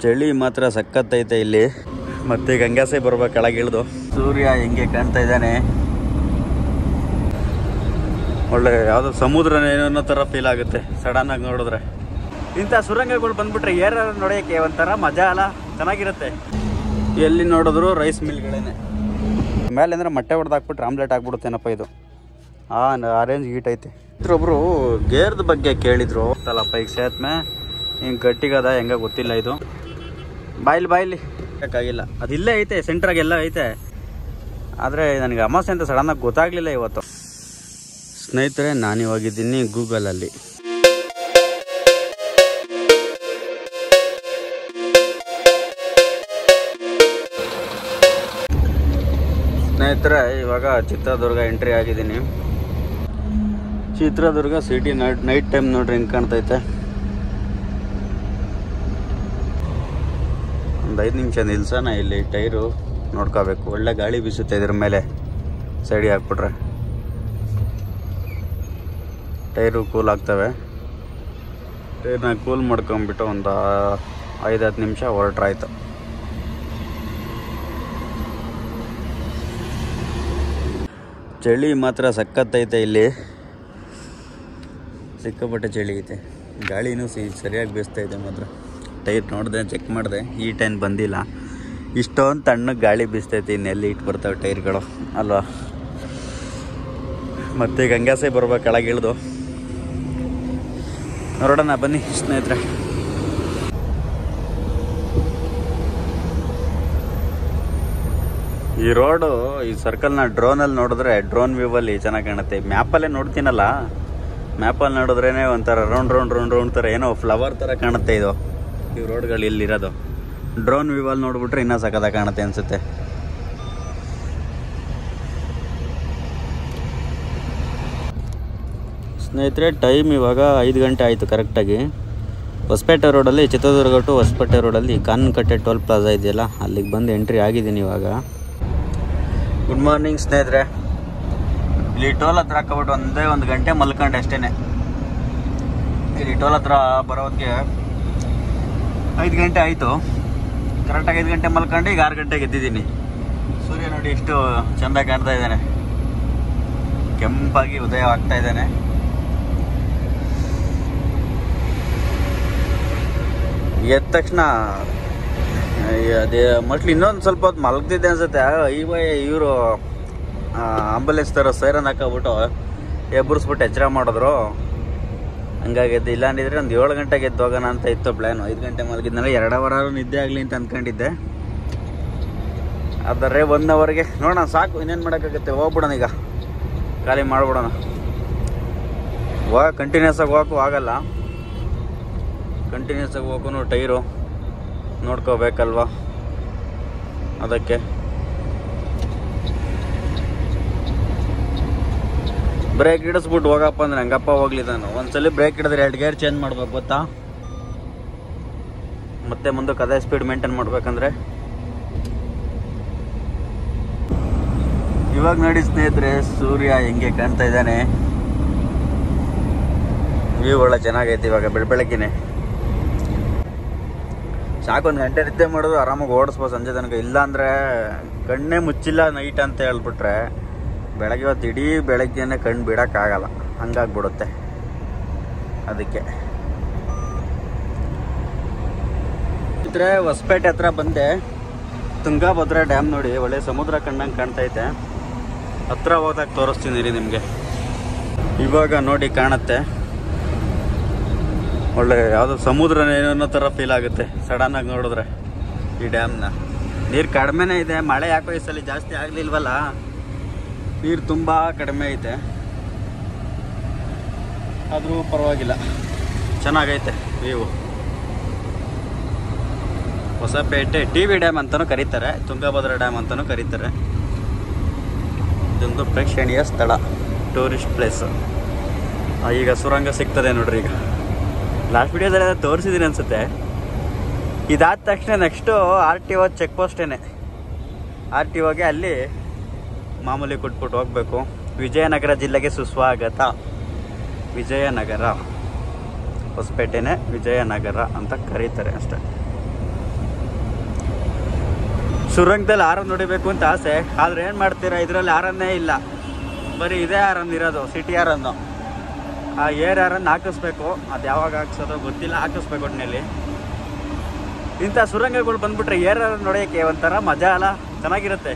ಚಳಿ ಮಾತ್ರ ಸಖತ್ತೈತೆ ಇಲ್ಲಿ ಮತ್ತೆ ಗಂಗಾಸೆ ಬರ್ಬೇಕು ಕೆಳಗೆ ಇಳಿದು ಸೂರ್ಯ ಹೆಂಗೆ ಕಾಣ್ತಾ ಇದ್ದಾನೆ ಒಳ್ಳೆ ಯಾವುದೋ ಸಮುದ್ರ ಏನೋ ಥರ ಫೀಲ್ ಆಗುತ್ತೆ ಸಡನ್ ಆಗಿ ನೋಡಿದ್ರೆ ಇಂಥ ಸುರಂಗಗಳು ಬಂದ್ಬಿಟ್ರೆ ಏರ ನೋಡೋಕ್ಕೆ ಒಂಥರ ಮಜಾ ಅಲ್ಲ ಚೆನ್ನಾಗಿರುತ್ತೆ ಎಲ್ಲಿ ನೋಡಿದ್ರು ರೈಸ್ ಮಿಲ್ಗಳೇನೆ ಮೇಲೆ ಅಂದ್ರೆ ಮೊಟ್ಟೆ ಹೊಡೆದು ಹಾಕ್ಬಿಟ್ರೆ ಆಮ್ಲೆಟ್ ಆಗ್ಬಿಡುತ್ತೇನಪ್ಪ ಇದು ಆ ಆರೆಂಜ್ ಗೀಟ್ ಐತೆ ಒಬ್ರು ಗೇರ್ದ ಬಗ್ಗೆ ಕೇಳಿದ್ರು ತಲಪ್ಪ ಈಗ ಸೇತ್ಮೆ ಹಿಂಗೆ ಗಟ್ಟಿಗದ ಹೆಂಗ ಗೊತ್ತಿಲ್ಲ ಇದು ಬಾಯ್ಲಿ ಬಾಯ್ಲಿ ಬೇಕಾಗಿಲ್ಲ ಅದು ಇಲ್ಲೇ ಐತೆ ಸೆಂಟ್ರಾಗೆಲ್ಲ ಐತೆ ಆದರೆ ನನಗೆ ಅಮಾಸೆ ಅಂತ ಸಡನ್ನಾಗಿ ಗೊತ್ತಾಗಲಿಲ್ಲ ಇವತ್ತು ಸ್ನೇಹಿತರೆ ನಾನು ಇವಾಗಿದ್ದೀನಿ ಗೂಗಲಲ್ಲಿ ಸ್ನೇಹಿತರೆ ಇವಾಗ ಚಿತ್ರದುರ್ಗ ಎಂಟ್ರಿ ಆಗಿದ್ದೀನಿ Chitradurga city night night time ನೋಡ್ರಿ ಹೆಂಗೆ ಕಾಣ್ತೈತೆ ಒಂದು ಐದು ನಿಮಿಷ ನಿಲ್ಸೋಣ ಇಲ್ಲಿ ಟೈರು ನೋಡ್ಕೋಬೇಕು ಒಳ್ಳೆ ಗಾಳಿ ಬೀಸುತ್ತೆ ಇದ್ರ ಮೇಲೆ ಸೈಡಿಗೆ ಹಾಕ್ಬಿಟ್ರೆ ಟೈರು ಕೂಲ್ ಆಗ್ತವೆ ಟೈರ್ನ ಕೂಲ್ ಮಾಡ್ಕೊಂಬಿಟ್ಟು ಒಂದು ಐದು ಹತ್ತು ನಿಮಿಷ ಹೊರಟ್ರಾಯ್ತು ಚಳಿ ಮಾತ್ರ ಸಖತ್ತೈತೆ ಇಲ್ಲಿ ಸಿಕ್ಕಾಪಟ್ಟೆ ಚಳಿ ಐತೆ ಗಾಳಿನೂ ಸಿ ಸರಿಯಾಗಿ ಬೀಸ್ತಾ ಇದೆ ಮಾತ್ರ ಟೈರ್ ನೋಡಿದೆ ಚೆಕ್ ಮಾಡಿದೆ ಈ ಟೈನ್ ಬಂದಿಲ್ಲ ಇಷ್ಟೊಂದು ತಣ್ಣಗೆ ಗಾಳಿ ಬೀಸ್ತೈತೆ ಇನ್ನೆಲ್ಲಿ ಇಟ್ಟು ಬರ್ತಾವೆ ಟೈರ್ಗಳು ಅಲ್ವಾ ಮತ್ತೆ ಗಂಗಾಸೆ ಬರ್ಬೇಕು ಕೆಳಗೆ ಇಳಿದು ನೋಡೋಣ ಬನ್ನಿ ಸ್ನೇಹಿತರೆ ಈ ರೋಡು ಈ ಸರ್ಕಲ್ನ ಡ್ರೋನಲ್ಲಿ ನೋಡಿದ್ರೆ ಡ್ರೋನ್ ವ್ಯೂವಲ್ಲಿ ಚೆನ್ನಾಗಿ ಕಾಣುತ್ತೆ ಮ್ಯಾಪಲ್ಲೇ ನೋಡ್ತೀನಲ್ಲ ಮ್ಯಾಪಲ್ಲಿ ನೋಡಿದ್ರೇನೆ ಒಂಥರ ರೌಂಡ್ ರೌಂಡ್ ರೌಂಡ್ ರೌಂಡ್ ಥರ ಏನೋ ಫ್ಲವರ್ ಥರ ಕಾಣುತ್ತೆ ಇದು ಈ ರೋಡ್ಗಳು ಇಲ್ಲಿರೋದು ಡ್ರೋನ್ ವ್ಯೂವಲ್ಲಿ ನೋಡ್ಬಿಟ್ರೆ ಇನ್ನೂ ಸಖತ್ತಾಗಿ ಕಾಣುತ್ತೆ ಅನಿಸುತ್ತೆ ಸ್ನೇಹಿತರೆ ಟೈಮ್ ಇವಾಗ ಐದು ಗಂಟೆ ಆಯಿತು ಕರೆಕ್ಟಾಗಿ ಹೊಸಪೇಟೆ ರೋಡಲ್ಲಿ ಚಿತ್ರದುರ್ಗ ಟು ಹೊಸಪೇಟೆ ರೋಡಲ್ಲಿ ಕಾನ್ಕಟ್ಟೆ ಟೋಲ್ ಪ್ಲಾಜಾ ಇದೆಯಲ್ಲ ಅಲ್ಲಿಗೆ ಬಂದು ಎಂಟ್ರಿ ಆಗಿದ್ದೀನಿ ಇವಾಗ ಗುಡ್ ಮಾರ್ನಿಂಗ್ ಸ್ನೇಹಿತರೆ ಇಲ್ಲಿ ಟೋಲ್ ಹತ್ರ ಹಾಕೊಬಿಟ್ಟು ಒಂದೇ ಒಂದು ಗಂಟೆ ಮಲ್ಕೊಂಡೆ ಅಷ್ಟೇ ಇಲ್ಲಿ ಟೋಲ್ ಹತ್ರ ಬರೋದಕ್ಕೆ ಐದು ಗಂಟೆ ಆಯಿತು ಕರೆಕ್ಟಾಗಿ ಐದು ಗಂಟೆ ಮಲ್ಕೊಂಡು ಈಗ ಆರು ಗಂಟೆಗೆ ಎದ್ದಿದ್ದೀನಿ ಸೂರ್ಯ ನೋಡಿ ಎಷ್ಟು ಚೆಂದ ಕಾಣ್ತಾ ಇದ್ದಾನೆ ಕೆಂಪಾಗಿ ಉದಯ ಆಗ್ತಾ ಇದ್ದಾನೆ ಎದ್ದ ತಕ್ಷಣ ಅದೇ ಮಟ್ಲಿ ಇನ್ನೊಂದು ಸ್ವಲ್ಪ ಹೊತ್ತು ಮಲಗ್ತಿದ್ದೆ ಅನ್ಸುತ್ತೆ ಇವ ಇವರು ಆಂಬುಲೆನ್ಸ್ ಥರ ಸೈರನ್ ಹಾಕೋಬಿಟ್ಟು ಎಬ್ಬರಿಸ್ಬಿಟ್ಟು ಎಚ್ಚರ ಮಾಡಿದ್ರು ಹಂಗಾಗಿ ಎದ್ದು ಇಲ್ಲ ಅಂದಿದ್ರೆ ಒಂದು ಏಳು ಗಂಟೆಗೆ ಎದ್ದು ಹೋಗೋಣ ಅಂತ ಇತ್ತು ಪ್ಲ್ಯಾನು ಐದು ಗಂಟೆ ಮಲಗಿದ್ನಲ್ಲ ಎರಡು ಅವರ್ ನಿದ್ದೆ ಆಗಲಿ ಅಂತ ಅಂದ್ಕೊಂಡಿದ್ದೆ ಆದರೆ ಒನ್ ಅವರ್ಗೆ ನೋಡೋಣ ಸಾಕು ಇನ್ನೇನು ಮಾಡೋಕ್ಕಾಗುತ್ತೆ ಹೋಗ್ಬಿಡೋಣ ಈಗ ಖಾಲಿ ಮಾಡ್ಬಿಡೋಣ ಹೋಗ ಕಂಟಿನ್ಯೂಸ್ ಆಗಿ ಹೋಗಕ್ಕೂ ಆಗಲ್ಲ ಕಂಟಿನ್ಯೂಸ್ ಆಗಿ ಹೋಗೋನು ಟೈರು ನೋಡ್ಕೋಬೇಕಲ್ವಾ ಅದಕ್ಕೆ ಬ್ರೇಕ್ ಹಿಡಿಸ್ಬಿಟ್ಟು ಹೋಗಪ್ಪ ಅಂದ್ರೆ ಹಂಗಪ್ಪ ಹೋಗ್ಲಿ ನಾನು ಒಂದ್ಸಲಿ ಬ್ರೇಕ್ ಹಿಡಿದ್ರೆ ಎರಡು ಗೇರ್ ಚೇಂಜ್ ಮಾಡ್ಬೇಕು ಗೊತ್ತಾ ಮತ್ತೆ ಮುಂದಕ್ಕೆ ಅದೇ ಸ್ಪೀಡ್ ಮೇಂಟೈನ್ ಮಾಡ್ಬೇಕಂದ್ರೆ ಇವಾಗ ನೋಡಿ ಸ್ನೇಹಿತರೆ ಸೂರ್ಯ ಹೆಂಗೆ ಕಾಣ್ತಾ ಇದ್ದಾನೆ ವ್ಯೂ ಒಳ್ಳೆ ಚೆನ್ನಾಗೈತೆ ಇವಾಗ ಬೆಳ ಬೆಳಗ್ಗೆನೆ ಸಾಕು ಒಂದು ಗಂಟೆ ನಿದ್ದೆ ಮಾಡೋದು ಆರಾಮಾಗಿ ಓಡಿಸ್ಬೋದು ಸಂಜೆ ತನಕ ಇಲ್ಲ ಅಂದರೆ ಕಣ್ಣೇ ಮುಚ್ಚಿಲ್ಲ ನೈಟ್ ಅಂತ ಹೇಳ್ಬಿಟ್ರೆ ಬೆಳಗ್ಗೆ ಹೊತ್ತು ಇಡೀ ಬೆಳಗ್ಗೆನೆ ಕಣ್ಣು ಬಿಡೋಕ್ಕಾಗಲ್ಲ ಹಂಗಾಗ್ಬಿಡುತ್ತೆ ಅದಕ್ಕೆ ಇದ್ರೆ ಹೊಸಪೇಟೆ ಹತ್ರ ಬಂದೆ ತುಂಗಾಭದ್ರಾ ಡ್ಯಾಮ್ ನೋಡಿ ಒಳ್ಳೆ ಸಮುದ್ರ ಕಂಡಂಗೆ ಕಾಣ್ತೈತೆ ಹತ್ರ ಹೋದಾಗ ತೋರಿಸ್ತೀನಿ ರೀ ನಿಮಗೆ ಇವಾಗ ನೋಡಿ ಕಾಣುತ್ತೆ ಒಳ್ಳೆ ಯಾವುದೋ ಸಮುದ್ರ ಏನೋ ಥರ ಫೀಲ್ ಆಗುತ್ತೆ ಸಡನ್ ಆಗಿ ನೋಡಿದ್ರೆ ಈ ಡ್ಯಾಮ್ನ ನೀರು ಕಡಿಮೆನೇ ಇದೆ ಮಳೆ ಯಾಕೋ ಈ ಸಲ ಜಾಸ್ತಿ ಆಗಲಿಲ್ವಲ್ಲ ನೀರು ತುಂಬ ಕಡಿಮೆ ಐತೆ ಆದರೂ ಪರವಾಗಿಲ್ಲ ಚೆನ್ನಾಗೈತೆ view Hosapete T V dam ಅಂತಲೂ ಕರೀತಾರೆ ತುಂಗಭದ್ರಾ ಡ್ಯಾಮ್ ಅಂತಲೂ ಕರೀತಾರೆ ಇದೊಂದು ಪ್ರೇಕ್ಷಣೀಯ ಸ್ಥಳ ಟೂರಿಸ್ಟ್ ಪ್ಲೇಸ್ ಈಗ ಸುರಂಗ ಸಿಗ್ತದೆ ನೋಡ್ರಿ ಈಗ ಲಾಸ್ಟ್ ವಿಡಿಯೋದಲ್ಲಿ ತೋರಿಸಿದ್ದೀನಿ ಅನ್ಸುತ್ತೆ ಇದಾದ ತಕ್ಷಣ next R T O check ಪೋಸ್ಟೇನೆ ಆರ್ ಟಿ ಒಗೆ ಅಲ್ಲಿ ಮಾಮೂಲಿ ಕೊಟ್ಬಿಟ್ಟು ಹೋಗಬೇಕು ವಿಜಯನಗರ ಜಿಲ್ಲೆಗೆ ಸುಸ್ವಾಗತ ವಿಜಯನಗರ ಹೊಸಪೇಟೆನೇ ವಿಜಯನಗರ ಅಂತ ಕರೀತಾರೆ ಅಷ್ಟೆ ಸುರಂಗದಲ್ಲಿ ಆರನ್ ನೋಡಿಬೇಕು ಅಂತ ಆಸೆ ಆದ್ರೆ ಏನು ಮಾಡ್ತೀರಾ ಇದರಲ್ಲಿ ಆರನ್ನೇ ಇಲ್ಲ ಬರೀ ಇದೇ ಆರನ್ ಇರೋದು ಸಿಟಿ ಆರನ್ನು ಆ ಏರ್ ಆರನ್ ಹಾಕಿಸ್ಬೇಕು ಅದು ಯಾವಾಗ ಹಾಕ್ಸೋದೋ ಗೊತ್ತಿಲ್ಲ ಹಾಕಿಸ್ಬೇಕು ಒಟ್ಟಿನಲ್ಲಿ ಇಂಥ ಸುರಂಗಗಳು ಬಂದ್ಬಿಟ್ರೆ ಏರ್ ಆರನ್ ನೋಡೋಕ್ಕೆ ಒಂಥರ ಮಜಾ ಅಲ್ಲ ಚೆನ್ನಾಗಿರುತ್ತೆ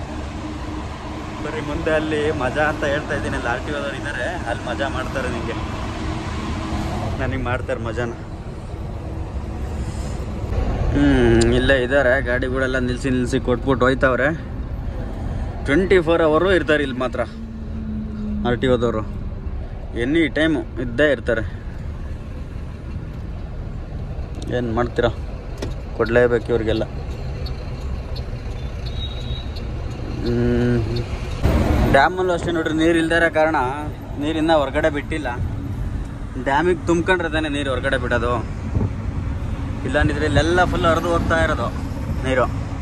ಬರೀ ಮುಂದೆ ಅಲ್ಲಿ ಮಜಾ ಅಂತ ಹೇಳ್ತಾ ಇದ್ದೀನಿ ಅಲ್ಲಿ ಆರ್ ಟಿ ಓದವ್ರು ಇದ್ದಾರೆ ಅಲ್ಲಿ ಮಜಾ ಮಾಡ್ತಾರೆ ನಿಮಗೆ ನನಗೆ ಮಾಡ್ತಾರೆ ಮಜಾನ ಹ್ಮ್ ಇಲ್ಲೇ ಇದ್ದಾರೆ ಗಾಡಿಗಳೆಲ್ಲ ನಿಲ್ಸಿ ನಿಲ್ಸಿ ಕೊಟ್ಬಿಟ್ಟು ಹೋಯ್ತವ್ರೆ ಟ್ವೆಂಟಿ ಫೋರ್ ಅವರು ಇರ್ತಾರೆ ಇಲ್ಲಿ ಮಾತ್ರ ಆರ್ ಟಿ ಓದವರು ಎನಿ ಟೈಮು ಇದ್ದೇ ಇರ್ತಾರೆ ಏನು ಮಾಡ್ತೀರಾ ಕೊಡಲೇಬೇಕು ಇವ್ರಿಗೆಲ್ಲ ಡ್ಯಾಮಲ್ಲೂ ಅಷ್ಟೇ ನೋಡ್ರಿ ನೀರು ಇಲ್ದಿರೋ ಕಾರಣ ನೀರಿನ್ನ ಹೊರಗಡೆ ಬಿಟ್ಟಿಲ್ಲ ಡ್ಯಾಮಿಗೆ ತುಂಬ್ಕೊಂಡ್ರೆ ತಾನೇ ನೀರು ಹೊರಗಡೆ ಬಿಡೋದು ಇಲ್ಲಾಂದಿದ್ರೆ ಇಲ್ಲೆಲ್ಲ ಫುಲ್ ಹರಿದು ಹೋಗ್ತಾ ಇರೋದು ನೀರು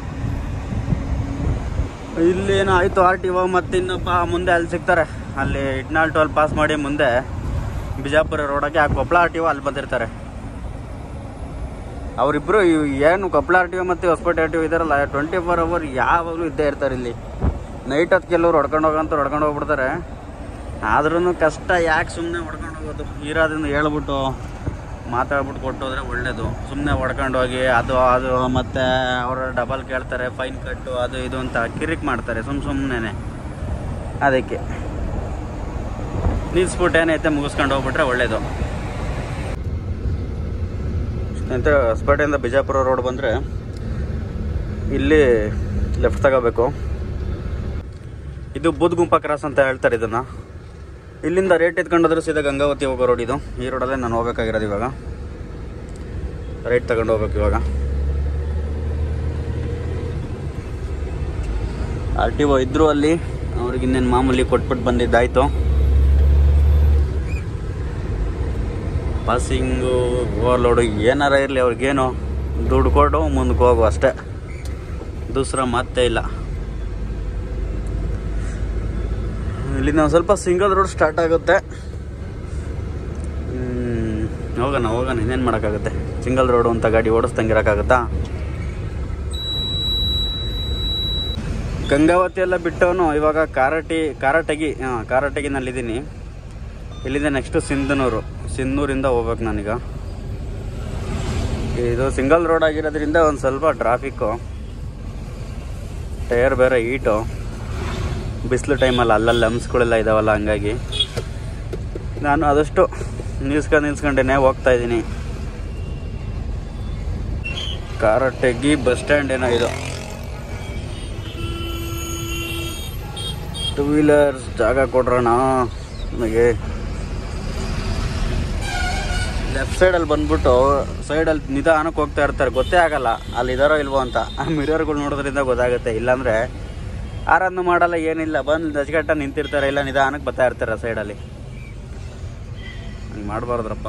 ಇಲ್ಲೇನೋ ಆಯಿತು ಆರ್ ಟಿ ಒ ಮತ್ತು ಇನ್ನೊಬ್ಬ ಮುಂದೆ ಅಲ್ಲಿ ಸಿಗ್ತಾರೆ ಅಲ್ಲಿ ಇಟ್ನಾಳ್ ಟೋಲ್ ಪಾಸ್ ಮಾಡಿ ಮುಂದೆ ಬಿಜಾಪುರ ರೋಡಕ್ಕೆ ಆ ಕೊಪ್ಪಳ ಆರ್ ಟಿ ಒ ಅಲ್ಲಿ ಬಂದಿರ್ತಾರೆ ಅವರಿಬ್ಬರು ಏನು ಕೊಪ್ಪಳ ಆರ್ ಟಿ ಒ ಮತ್ತು ಹೊಸಪೇಟೆ ಆರ್ ಟಿ ಒ ಇದಾರಲ್ಲ ಟ್ವೆಂಟಿ ಫೋರ್ ಅವರ್ ಯಾವಾಗಲೂ ಇದ್ದೇ ಇರ್ತಾರೆ ಇಲ್ಲಿ ನೈಟ್ ಹೊತ್ತು ಕೆಲವ್ರು ಹೊಡ್ಕೊಂಡು ಹೋಗಂತ ಹೊಡ್ಕೊಂಡು ಹೋಗ್ಬಿಡ್ತಾರೆ ಆದ್ರೂ ಕಷ್ಟ ಯಾಕೆ ಸುಮ್ಮನೆ ಹೊಡ್ಕೊಂಡು ಹೋಗೋದು ಇರೋದ್ರಿಂದ ಹೇಳ್ಬಿಟ್ಟು ಮಾತಾಡ್ಬಿಟ್ಟು ಕೊಟ್ಟು ಹೋದ್ರೆ ಒಳ್ಳೇದು ಸುಮ್ಮನೆ ಹೊಡ್ಕೊಂಡು ಹೋಗಿ ಅದು ಅದು ಮತ್ತು ಅವರು ಡಬಲ್ ಕೇಳ್ತಾರೆ ಫೈನ್ ಕಟ್ಟು ಅದು ಇದು ಅಂತ ಕಿರಿಕ್ ಮಾಡ್ತಾರೆ ಸುಮ್ಮ ಸುಮ್ಮನೆ ಅದಕ್ಕೆ ನಿಲ್ಸ್ಬಿಟ್ಟು ಏನೈತೆ ಮುಗಿಸ್ಕೊಂಡು ಹೋಗ್ಬಿಟ್ರೆ ಒಳ್ಳೇದು ಅಂತ ಹೊಸಪೇಟೆಯಿಂದ ಬಿಜಾಪುರ ರೋಡ್ ಬಂದರೆ ಇಲ್ಲಿ ಲೆಫ್ಟ್ ತಗೋಬೇಕು ಇದು ಬೂದ್ಗುಂಪ ಕ್ರಾಸ್ ಅಂತ ಹೇಳ್ತಾರೆ ಇದನ್ನು ಇಲ್ಲಿಂದ ರೇಟ್ ಎತ್ಕೊಂಡೋದ್ರೆ ಸೀದಾ ಗಂಗಾವತಿ ಹೋಗೋ ರೋಡ್ ಇದು ಈ ರೋಡಲ್ಲೇ ನಾನು ಹೋಗ್ಬೇಕಾಗಿರೋದು ಇವಾಗ ರೈಟ್ ತಗೊಂಡು ಹೋಗ್ಬೇಕು ಇವಾಗ ಆರ್ ಟಿ ಒ ಇದ್ರು ಅಲ್ಲಿ ಅವ್ರಿಗೆ ಇನ್ನೇನು ಮಾಮೂಲಿ ಕೊಟ್ಬಿಟ್ಟು ಬಂದಿದ್ದಾಯ್ತು ಪಾಸಿಂಗು ಓವರ್ಲೋಡು ಏನಾರ ಇರಲಿ ಅವ್ರಿಗೇನು ದುಡ್ಡು ಕೊಟ್ಟು ಮುಂದಕ್ಕೆ ಹೋಗು ಅಷ್ಟೇ ದೂಸರ ಮತ್ತೆ ಇಲ್ಲ ಇಲ್ಲಿಂದ ಒಂದು ಸ್ವಲ್ಪ ಸಿಂಗಲ್ ರೋಡ್ ಸ್ಟಾರ್ಟ್ ಆಗುತ್ತೆ ಹ್ಮ್, ಹೋಗೋಣ ಹೋಗೋಣ ಇನ್ನೇನು ಮಾಡೋಕ್ಕಾಗುತ್ತೆ ಸಿಂಗಲ್ ರೋಡು ಅಂತ ಗಾಡಿ ಓಡಿಸ್ದಂಗೆ ಇರೋಕ್ಕಾಗತ್ತಾ ಗಂಗಾವತಿ ಎಲ್ಲ ಬಿಟ್ಟವನು ಇವಾಗ ಕಾರಟಿ ಕಾರಟಗಿ ಹಾಂ ಕಾರಟಗಿನಲ್ಲಿದ್ದೀನಿ ಇಲ್ಲಿಂದ ನೆಕ್ಸ್ಟು ಸಿಂಧನೂರು ಸಿಂಧನೂರಿಂದ ಹೋಗ್ಬೇಕು ನಾನೀಗ ಇದು ಸಿಂಗಲ್ ರೋಡ್ ಆಗಿರೋದ್ರಿಂದ ಒಂದು ಸ್ವಲ್ಪ ಟ್ರಾಫಿಕ್ಕು ಟೈರ್ ಬೇರೆ ಈಟು ಬಿಸಿಲು ಟೈಮಲ್ಲಿ ಅಲ್ಲಲ್ಲಿ ಹಂಸ್ಗಳೆಲ್ಲ ಇದಾವಲ್ಲ ಹಂಗಾಗಿ ನಾನು ಆದಷ್ಟು ನಿಲ್ಸ್ಕೊಂಡು ನಿಲ್ಸ್ಕೊಂಡೇನೆ ಹೋಗ್ತಾ ಇದ್ದೀನಿ ಕಾರಟಗಿ ಬಸ್ ಸ್ಟ್ಯಾಂಡ್ ಏನೋ ಇದು ಟೂ ವೀಲರ್ಸ್ ಜಾಗ ಕೊಡ್ರೋಣ ನನಗೆ ಲೆಫ್ಟ್ ಸೈಡಲ್ಲಿ ಬಂದ್ಬಿಟ್ಟು ಸೈಡಲ್ಲಿ ನಿಧಾನಕ್ಕೆ ಹೋಗ್ತಾ ಇರ್ತಾರೆ ಗೊತ್ತೇ ಆಗಲ್ಲ ಅಲ್ಲಿ ಇದಾರೋ ಇಲ್ವೋ ಅಂತ ಆ ಮಿರರ್ಗಳು ನೋಡೋದ್ರಿಂದ ಗೊತ್ತಾಗುತ್ತೆ ಇಲ್ಲಾಂದರೆ ಆರನ್ನು ಮಾಡಲ್ಲ ಏನಿಲ್ಲ ಬಂದು ದಜ್ಗಟ್ಟ ನಿಂತಿರ್ತಾರೆ ಇಲ್ಲ ನಿಧಾನಕ್ಕೆ ಬರ್ತಾ ಇರ್ತಾರೆ ಸೈಡಲ್ಲಿ ಹಂಗೆ ಮಾಡಬಾರ್ದ್ರಪ್ಪ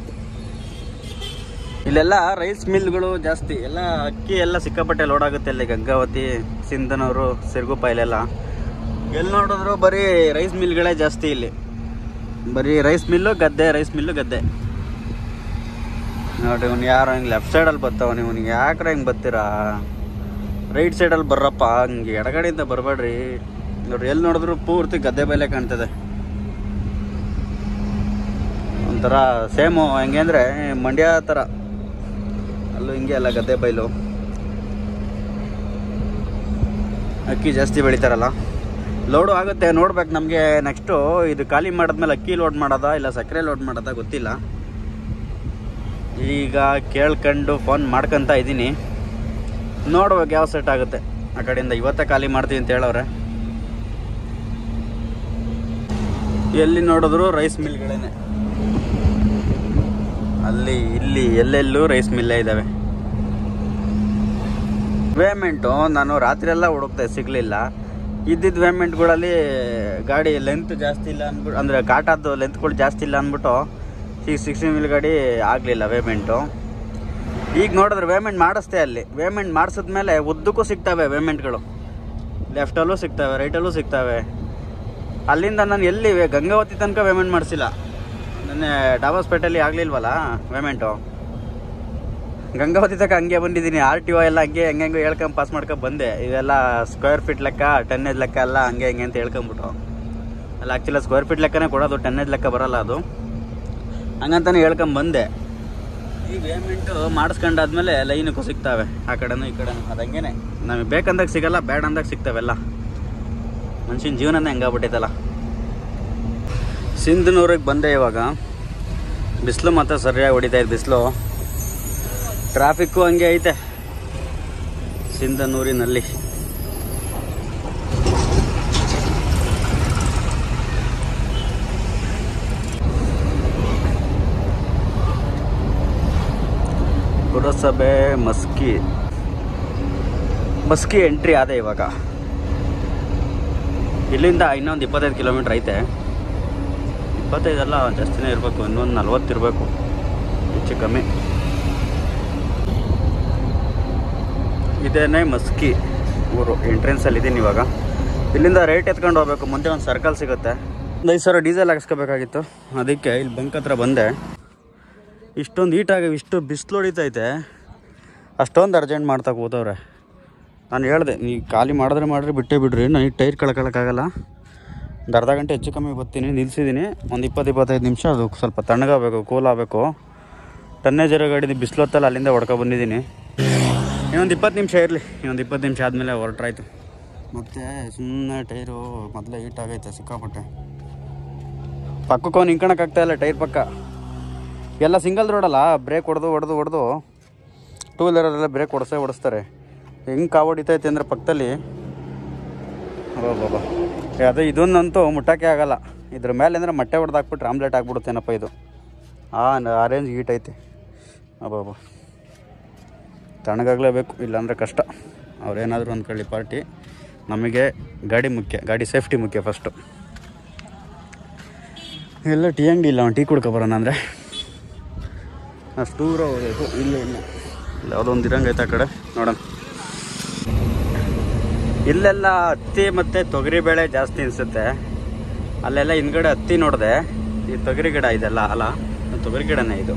ಇಲ್ಲೆಲ್ಲ ರೈಸ್ ಮಿಲ್ಗಳು ಜಾಸ್ತಿ ಎಲ್ಲ ಅಕ್ಕಿ ಎಲ್ಲ ಸಿಕ್ಕಾಪಟ್ಟೆ ಲೋಡ್ ಆಗುತ್ತೆ ಇಲ್ಲಿ ಗಂಗಾವತಿ ಸಿಂಧನೂರು ಸಿರುಗುಪ್ಪ ಇಲ್ಲೆಲ್ಲ ಎಲ್ಲಿ ನೋಡಿದ್ರು ಬರೀ ರೈಸ್ ಮಿಲ್ಗಳೇ ಜಾಸ್ತಿ ಇಲ್ಲಿ ಬರೀ ರೈಸ್ ಮಿಲ್ಲು ಗದ್ದೆ ರೈಸ್ ಮಿಲ್ಲು ಗದ್ದೆ ನೋಡ್ರಿ ಇವ್ನು ಯಾರು ಹಿಂಗೆ ಲೆಫ್ಟ್ ಸೈಡಲ್ಲಿ ಬರ್ತಾವ ಇವ್ನಿಗೆ ಯಾಕ್ರೆ ಹಿಂಗೆ ಬರ್ತೀರಾ ರೈಟ್ ಸೈಡಲ್ಲಿ ಬರ್ರಪ್ಪ ಹಂಗೆ ಎಡಗಡೆಯಿಂದ ಬರಬೇಡ್ರಿ ನೋಡ್ರಿ ಎಲ್ಲಿ ನೋಡಿದ್ರು ಪೂರ್ತಿ ಗದ್ದೆ ಬೈಲೆ ಕಾಣ್ತದೆ ಒಂಥರ ಸೇಮು ಹೆಂಗೆ ಅಂದರೆ ಮಂಡ್ಯ ಥರ ಅಲ್ಲೂ ಹಿಂಗೆ ಅಲ್ಲ ಗದ್ದೆ ಬೈಲು ಅಕ್ಕಿ ಜಾಸ್ತಿ ಬೆಳಿತಾರಲ್ಲ ಲೋಡು ಆಗುತ್ತೆ ನೋಡ್ಬೇಕು ನಮಗೆ ನೆಕ್ಸ್ಟು ಇದು ಖಾಲಿ ಮಾಡಿದ್ಮೇಲೆ ಅಕ್ಕಿ ಲೋಡ್ ಮಾಡೋದಾ ಇಲ್ಲ ಸಕ್ಕರೆ ಲೋಡ್ ಮಾಡೋದಾ ಗೊತ್ತಿಲ್ಲ ಈಗ ಕೇಳ್ಕೊಂಡು ಫೋನ್ ಮಾಡ್ಕೊತ ಇದ್ದೀನಿ ನೋಡ್ಬೇಕು ಯಾವ ಸೆಟ್ ಆಗುತ್ತೆ ಆ ಕಡೆಯಿಂದ ಇವತ್ತೇ ಖಾಲಿ ಮಾಡ್ತೀವಿ ಅಂತ ಹೇಳವ್ರೆ ಎಲ್ಲಿ ನೋಡಿದ್ರು ರೈಸ್ ಮಿಲ್ಗಳೇನೆ ಅಲ್ಲಿ ಇಲ್ಲಿ ಎಲ್ಲೆಲ್ಲೂ ರೈಸ್ ಮಿಲ್ಲೇ ಇದ್ದಾವೆ ವೇಮೆಂಟು ನಾನು ರಾತ್ರಿ ಎಲ್ಲ ಹುಡುಕ್ತೆ ಸಿಗಲಿಲ್ಲ ಇದ್ದಿದ್ದ ವೇಮೆಂಟ್ಗಳಲ್ಲಿ ಗಾಡಿ ಲೆಂತ್ ಜಾಸ್ತಿ ಇಲ್ಲ ಅಂದ್ಬಿಟ್ಟು ಅಂದರೆ ಕಾಟಾದ್ದು ಲೆಂತ್ಗಳು ಜಾಸ್ತಿ ಇಲ್ಲ ಅಂದ್ಬಿಟ್ಟು ಈಗ ಸಿಕ್ಸ್ಟೀನ್ ವೀಲ್ ಗಾಡಿ ಆಗಲಿಲ್ಲ ವೇಮೆಂಟು ಈಗ ನೋಡಿದ್ರೆ ವೇಮೆಂಟ್ ಮಾಡಿಸ್ತೆ ಅಲ್ಲಿ ವೇಮೆಂಟ್ ಮಾಡಿಸಿದ್ಮೇಲೆ ಉದ್ದಕ್ಕೂ ಸಿಗ್ತವೆ ವೇಮೆಂಟ್ಗಳು ಲೆಫ್ಟಲ್ಲೂ ಸಿಗ್ತವೆ ರೈಟಲ್ಲೂ ಸಿಗ್ತವೆ ಅಲ್ಲಿಂದ ನಾನು ಎಲ್ಲಿ ವೇ- ಗಂಗಾವತಿ ತನಕ ಪೇಮೆಂಟ್ ಮಾಡಿಸಿಲ್ಲ ನೆನ್ನೆ ಡಾಬಾಸ್ಪೇಟೆಯಲ್ಲಿ ಆಗಲಿಲ್ವಲ್ಲ ಪೇಮೆಂಟು ಗಂಗಾವತಿ ತನಕ ಹಂಗೆ ಬಂದಿದ್ದೀನಿ ಆರ್ ಟಿ ಒ ಎಲ್ಲ ಹಂಗೆ ಹೆಂಗೆ ಹೇಳ್ಕೊಂಡ್ ಪಾಸ್ ಮಾಡ್ಕೊಂಡು ಬಂದೆ ಇವೆಲ್ಲ ಸ್ಕ್ವೇರ್ ಫೀಟ್ ಲೆಕ್ಕ ಟನ್ನೇಜ್ ಲೆಕ್ಕ ಎಲ್ಲ ಹಂಗೆ ಹಿಂಗೆ ಅಂತ ಹೇಳ್ಕೊಂಬಿಟ್ಟು ಅಲ್ಲ ಆ್ಯಕ್ಚುಲಿ ಸ್ಕ್ವೇರ್ ಫೀಟ್ ಲೆಕ್ಕನೇ ಕೊಡೋದು ಟನ್ನೇಜ್ ಲೆಕ್ಕ ಬರಲ್ಲ ಅದು ಹಂಗಂತಾನೆ ಹೇಳ್ಕೊಂಡ್ ಬಂದೆ ಈ ಪೇಮೆಂಟು ಮಾಡಿಸ್ಕೊಂಡಾದ್ಮೇಲೆ ಲೈನಕ್ಕೂ ಸಿಗ್ತಾವೆ ಆ ಕಡೆನೂ ಈ ಕಡೆನೂ ಅದು ಹಂಗೇನೆ ನಮಗೆ ಬೇಕಂದಾಗ ಸಿಗಲ್ಲ ಬೇಡ ಅಂದಾಗ ಸಿಗ್ತಾವೆಲ್ಲ ಮನುಷ್ಯನ ಜೀವನನೇ ಹೆಂಗಾಗ್ಬಿಟ್ಟೈತಲ್ಲ ಸಿಂಧನೂರಿಗೆ ಬಂದೆ ಇವಾಗ ಬಿಸಿಲು ಮಾತ್ರ ಸರಿಯಾಗಿ ಹೊಡಿತಾ ಇದೆ ಬಿಸಿಲು ಟ್ರಾಫಿಕ್ಕು ಹಂಗೆ ಐತೆ ಸಿಂಧನೂರಿನಲ್ಲಿ ಪುರಸಭೆ ಮಸ್ಕಿ ಮಸ್ಕಿ ಎಂಟ್ರಿ ಆದ ಇವಾಗ ಇಲ್ಲಿಂದ ಇನ್ನೊಂದು ಇಪ್ಪತ್ತೈದು ಕಿಲೋಮೀಟ್ರ್ ಐತೆ ಇಪ್ಪತ್ತೈದಲ್ಲ ಜಾಸ್ತಿನೇ ಇರಬೇಕು ಇನ್ನೊಂದು ನಲ್ವತ್ತು ಇರಬೇಕು ಹೆಚ್ಚು ಕಮ್ಮಿ ಇದೇನೆ ಮಸ್ಕಿ ಊರು ಎಂಟ್ರೆನ್ಸಲ್ಲಿ ಇದ್ದೀನಿ ಇವಾಗ ಇಲ್ಲಿಂದ ರೈಟ್ ಎತ್ಕೊಂಡು ಹೋಗ್ಬೇಕು ಮುಂದೆ ಒಂದು ಸರ್ಕಲ್ ಸಿಗುತ್ತೆ ಒಂದು ಐದು ಸಾವಿರ ಡೀಸೆಲ್ ಹಾಕ್ಸ್ಕೋಬೇಕಾಗಿತ್ತು ಅದಕ್ಕೆ ಇಲ್ಲಿ ಬಂಕ್ ಹತ್ರ ಬಂದೆ ಇಷ್ಟೊಂದು ಹೀಟಾಗಿ ಇಷ್ಟು ಬಿಸಿಲು ಹೊಡಿತೈತೆ ಅಷ್ಟೊಂದು ಅರ್ಜೆಂಟ್ ಮಾಡ್ತಾ ಕೂತವ್ರೆ ನಾನು ಹೇಳಿದೆ ನೀ ಖಾಲಿ ಮಾಡಿದ್ರೆ ಮಾಡಿದ್ರೆ ಬಿಟ್ಟೇ ಬಿಡ್ರಿ ನನಗೆ ಟೈರ್ ಕಳ್ಕೊಳಕ್ಕಾಗಲ್ಲ ಒಂದು ಅರ್ಧ ಗಂಟೆ ಹೆಚ್ಚು ಕಮ್ಮಿ ಬರ್ತೀನಿ ನಿಲ್ಸಿದ್ದೀನಿ ಒಂದು ಇಪ್ಪತ್ತು ಇಪ್ಪತ್ತೈದು ನಿಮಿಷ ಅದು ಸ್ವಲ್ಪ ತಣ್ಣಗಾಗಬೇಕು ಕೂಲ್ ಆಗಬೇಕು ಟನ್ನೇಜ್ ಇರೋ ಗಾಡಿ ಬಿಸಿಲು ಹೊತ್ತಲ್ಲ ಅಲ್ಲಿಂದ ಹೊಡ್ಕೊ ಬಂದಿದ್ದೀನಿ ಇನ್ನೊಂದು ಇಪ್ಪತ್ತು ನಿಮಿಷ ಇರಲಿ ಇನ್ನೊಂದು ಇಪ್ಪತ್ತು ನಿಮಿಷ ಆದಮೇಲೆ ಹೊರಟ್ರಾಯ್ತು ಮತ್ತು ಸುಮ್ಮನೆ ಟೈರು ಮೊದಲೇ ಹೀಟ್ ಆಗೈತೆ ಸಿಕ್ಕಾಪಟ್ಟೆ ಪಕ್ಕಕ್ಕೆ ಅವ್ನು ನಿಂತ್ಕೊಳಕ್ಕಾಗ್ತಾ ಇಲ್ಲ ಟೈರ್ ಪಕ್ಕ ಎಲ್ಲ ಸಿಂಗಲ್ ರೋಡಲ್ಲ ಬ್ರೇಕ್ ಹೊಡೆದು ಹೊಡೆದು ಹೊಡೆದು ಟೂ ವೀಲರಲ್ಲೆಲ್ಲ ಬ್ರೇಕ್ ಹೊಡೆಸೇ ಹೊಡಿಸ್ತಾರೆ ಹೆಂಗೆ ಕಾವು ಹೊಡಿತೈತೆ ಅಂದರೆ ಪಕ್ಕದಲ್ಲಿ ಬಾಬಾ ಅದೇ ಇದೊಂದಂತೂ ಮುಟ್ಟಕ್ಕೆ ಆಗಲ್ಲ ಇದ್ರ ಮೇಲೆ ಅಂದರೆ ಮೊಟ್ಟೆ ಹೊಡೆದು ಹಾಕ್ಬಿಟ್ರೆ ಆಮ್ಲೆಟ್ ಹಾಕ್ಬಿಡುತ್ತೇನಪ್ಪ ಇದು ಆ ಆರೆಂಜ್ ಹೀಟ್ ಐತೆ ಅಬ್ಬಾಬಾ ತಣ್ಣಗಾಗಲೇಬೇಕು ಇಲ್ಲಾಂದರೆ ಕಷ್ಟ ಅವ್ರೇನಾದರೂ ಅಂದ್ಕೊಳ್ಳಿ ಪಾರ್ಟಿ ನಮಗೆ ಗಾಡಿ ಮುಖ್ಯ ಗಾಡಿ ಸೇಫ್ಟಿ ಮುಖ್ಯ ಫಸ್ಟು ಎಲ್ಲ ಟೀ ಅಂಗಡಿ ಇಲ್ಲ ಟೀ ಕುಡ್ಕೊ ಬರೋಣ ಅಂದರೆ ಅಷ್ಟು ದೂರ ಹೋಗಬೇಕು ಇಲ್ಲ ಇಲ್ಲ ಇಲ್ಲ ಯಾವುದೋ ಒಂದು ಇರಂಗೈತೆ ಆ ಕಡೆ ನೋಡೋಣ ಇಲ್ಲೆಲ್ಲ ಹತ್ತಿ ಮತ್ತು ತೊಗರಿ ಬೇಳೆ ಜಾಸ್ತಿ ಅನಿಸುತ್ತೆ ಅಲ್ಲೆಲ್ಲ ಹಿಂದ್ಗಡೆ ಹತ್ತಿ ನೋಡಿದೆ ಈ ತೊಗರಿ ಗಿಡ ಇದೆಲ್ಲ ಅಲ್ಲ ತೊಗರಿ ಗಿಡನೇ ಇದು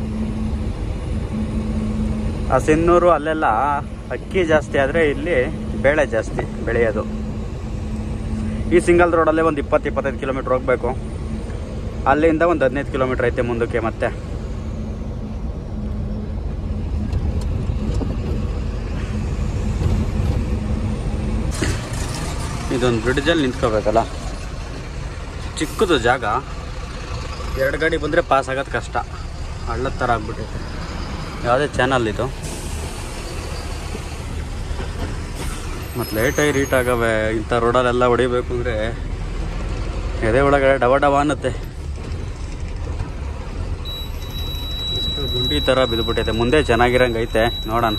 ಆ ಸಿನ್ನೂರು ಅಲ್ಲೆಲ್ಲ ಅಕ್ಕಿ ಜಾಸ್ತಿ ಆದರೆ ಇಲ್ಲಿ ಬೇಳೆ ಜಾಸ್ತಿ ಬೆಳೆಯೋದು ಈ ಸಿಂಗಲ್ ರೋಡಲ್ಲೇ ಒಂದು ಇಪ್ಪತ್ತು ಇಪ್ಪತ್ತೈದು ಕಿಲೋಮೀಟ್ರ್ ಹೋಗಬೇಕು ಅಲ್ಲಿಂದ ಒಂದು ಹದಿನೈದು ಕಿಲೋಮೀಟ್ರ್ ಐತೆ ಮುಂದಕ್ಕೆ ಮತ್ತೆ ಇದೊಂದು ಬ್ರಿಡ್ಜಲ್ಲಿ ನಿಂತ್ಕೋಬೇಕಲ್ಲ ಚಿಕ್ಕದು ಜಾಗ ಎರಡು ಗಾಡಿ ಬಂದರೆ ಪಾಸ್ ಆಗೋದು ಕಷ್ಟ ಹಳ್ಳದ ಥರ ಆಗ್ಬಿಟ್ಟೈತೆ ಯಾವುದೇ ಚಾನಲ್ ಇದು ಮತ್ತು ಲೇಟಾಗಿ ರೀಟ್ ಆಗವೆ ಇಂಥ ರೋಡಲ್ಲೆಲ್ಲ ಹೊಡಿಬೇಕು ಅಂದರೆ ಎದೆ ಒಳಗಡೆ ಡವ ಡವ ಅನ್ನತ್ತೆ ಇಷ್ಟು ಗುಂಡಿ ಥರ ಬಿದ್ದುಬಿಟ್ಟೈತೆ ಮುಂದೆ ಚೆನ್ನಾಗಿರಂಗೆ ಐತೆ ನೋಡೋಣ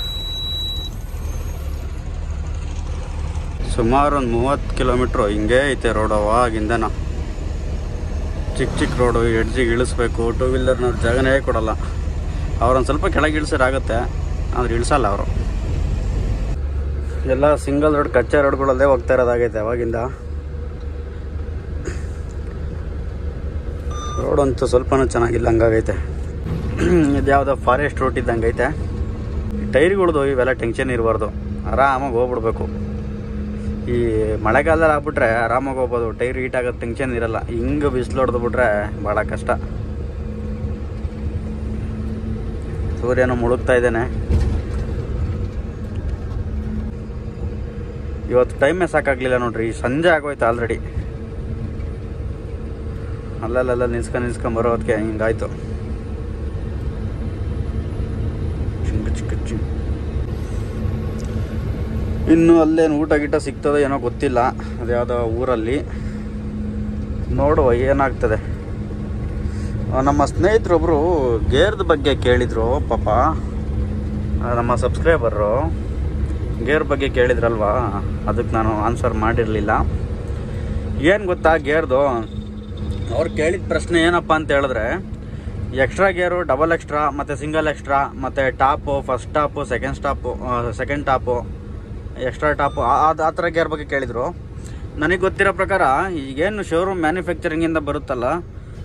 ಸುಮಾರು ಒಂದು ಮೂವತ್ತು ಕಿಲೋಮೀಟ್ರು ಹಿಂಗೆ ಐತೆ ರೋಡ್ ಅವಾಗಿಂದನ ಚಿಕ್ಕ ಚಿಕ್ಕ ರೋಡು ಎಡ್ಜಿಗೆ ಇಳಿಸ್ಬೇಕು ಟೂ ವೀಲರ್ನವ್ರು ಜಾಗನೇ ಕೊಡಲ್ಲ ಅವ್ರೊಂದು ಸ್ವಲ್ಪ ಕೆಳಗೆ ಇಳಿಸೋರಾಗುತ್ತೆ ಆದ್ರೆ ಇಳಿಸಲ್ಲ ಅವರು ಎಲ್ಲ ಸಿಂಗಲ್ ರೋಡ್ ಕಚ್ಚಾ ರೋಡ್ಗಳಲ್ಲೇ ಹೋಗ್ತಾ ಇರೋದಾಗೈತೆ ಅವಾಗಿಂದ ರೋಡ್ ಅಂತೂ ಸ್ವಲ್ಪನೂ ಚೆನ್ನಾಗಿಲ್ಲ ಹಂಗಾಗೈತೆ ಇದು ಯಾವುದೋ ಫಾರೆಸ್ಟ್ ರೂಟ್ ಇದ್ದಂಗೆ ಐತೆ ಟೈರ್ಗಳ್ದು ಇವೆಲ್ಲ ಟೆನ್ಷನ್ ಇರಬಾರ್ದು ಆರಾಮಾಗಿ ಹೋಗ್ಬಿಡ್ಬೇಕು ಈ ಮಳೆಗಾಲದಲ್ಲಿ ಆಗ್ಬಿಟ್ರೆ ಆರಾಮಾಗಿ ಹೋಗ್ಬೋದು ಟೈರ್ ಹೀಟ್ ಆಗೋದು ಟೆನ್ಷನ್ ಇರಲ್ಲ ಹಿಂಗೆ ಬಿಸಿಲು ಹೊಡೆದು ಬಿಟ್ರೆ ಭಾಳ ಕಷ್ಟ ಸೂರ್ಯನು ಮುಳುಗ್ತಾ ಇದ್ದಾನೆ ಇವತ್ತು ಟೈಮೇ ಸಾಕಾಗ್ಲಿಲ್ಲ ನೋಡ್ರಿ ಸಂಜೆ ಆಗೋಯ್ತು ಆಲ್ರೆಡಿ ಅಲ್ಲಲ್ಲ ನಿಲ್ಸ್ಕೊಂಡು ನಿಲ್ಸ್ಕೊಂಡು ಬರೋ ಹೊತ್ತಿಗೆ ಹಿಂಗಾಯ್ತು ಚಿಂಕ ಚಿಕ್ಕ ಚಿಂಕ ಇನ್ನು ಅಲ್ಲೇನು ಊಟ ಗೀಟ ಸಿಗ್ತದೆ ಏನೋ ಗೊತ್ತಿಲ್ಲ ಅದು ಯಾವುದೋ ಊರಲ್ಲಿ ನೋಡುವ ಏನಾಗ್ತದೆ ಆ, ನಮ್ಮ ಸ್ನೇಹಿತರೊಬ್ಬರು ಗೇರ್ದ ಬಗ್ಗೆ ಕೇಳಿದರು ಪಾಪ ಆ, ನಮ್ಮ ಸಬ್ಸ್ಕ್ರೈಬರು ಗೇರ್ ಬಗ್ಗೆ ಕೇಳಿದ್ರಲ್ವಾ ಅದಕ್ಕೆ ನಾನು ಆನ್ಸರ್ ಮಾಡಿರಲಿಲ್ಲ ಏನು ಗೊತ್ತಾ ಗೇರ್ದು ಅವ್ರು ಕೇಳಿದ ಪ್ರಶ್ನೆ ಏನಪ್ಪ ಅಂತ ಹೇಳಿದ್ರೆ ಎಕ್ಸ್ಟ್ರಾ ಗೇರು ಡಬಲ್ ಎಕ್ಸ್ಟ್ರಾ ಮತ್ತು ಸಿಂಗಲ್ ಎಕ್ಸ್ಟ್ರಾ ಮತ್ತು top first top second stop second top extra top ಅದು ಆ ಥರ ಗೇರ್ ಬಗ್ಗೆ ಕೇಳಿದರು ನನಗೆ ಗೊತ್ತಿರೋ ಪ್ರಕಾರ ಈಗೇನು ಶೋರೂಮ್ ಮ್ಯಾನುಫ್ಯಾಕ್ಚರಿಂಗಿಂದ ಬರುತ್ತಲ್ಲ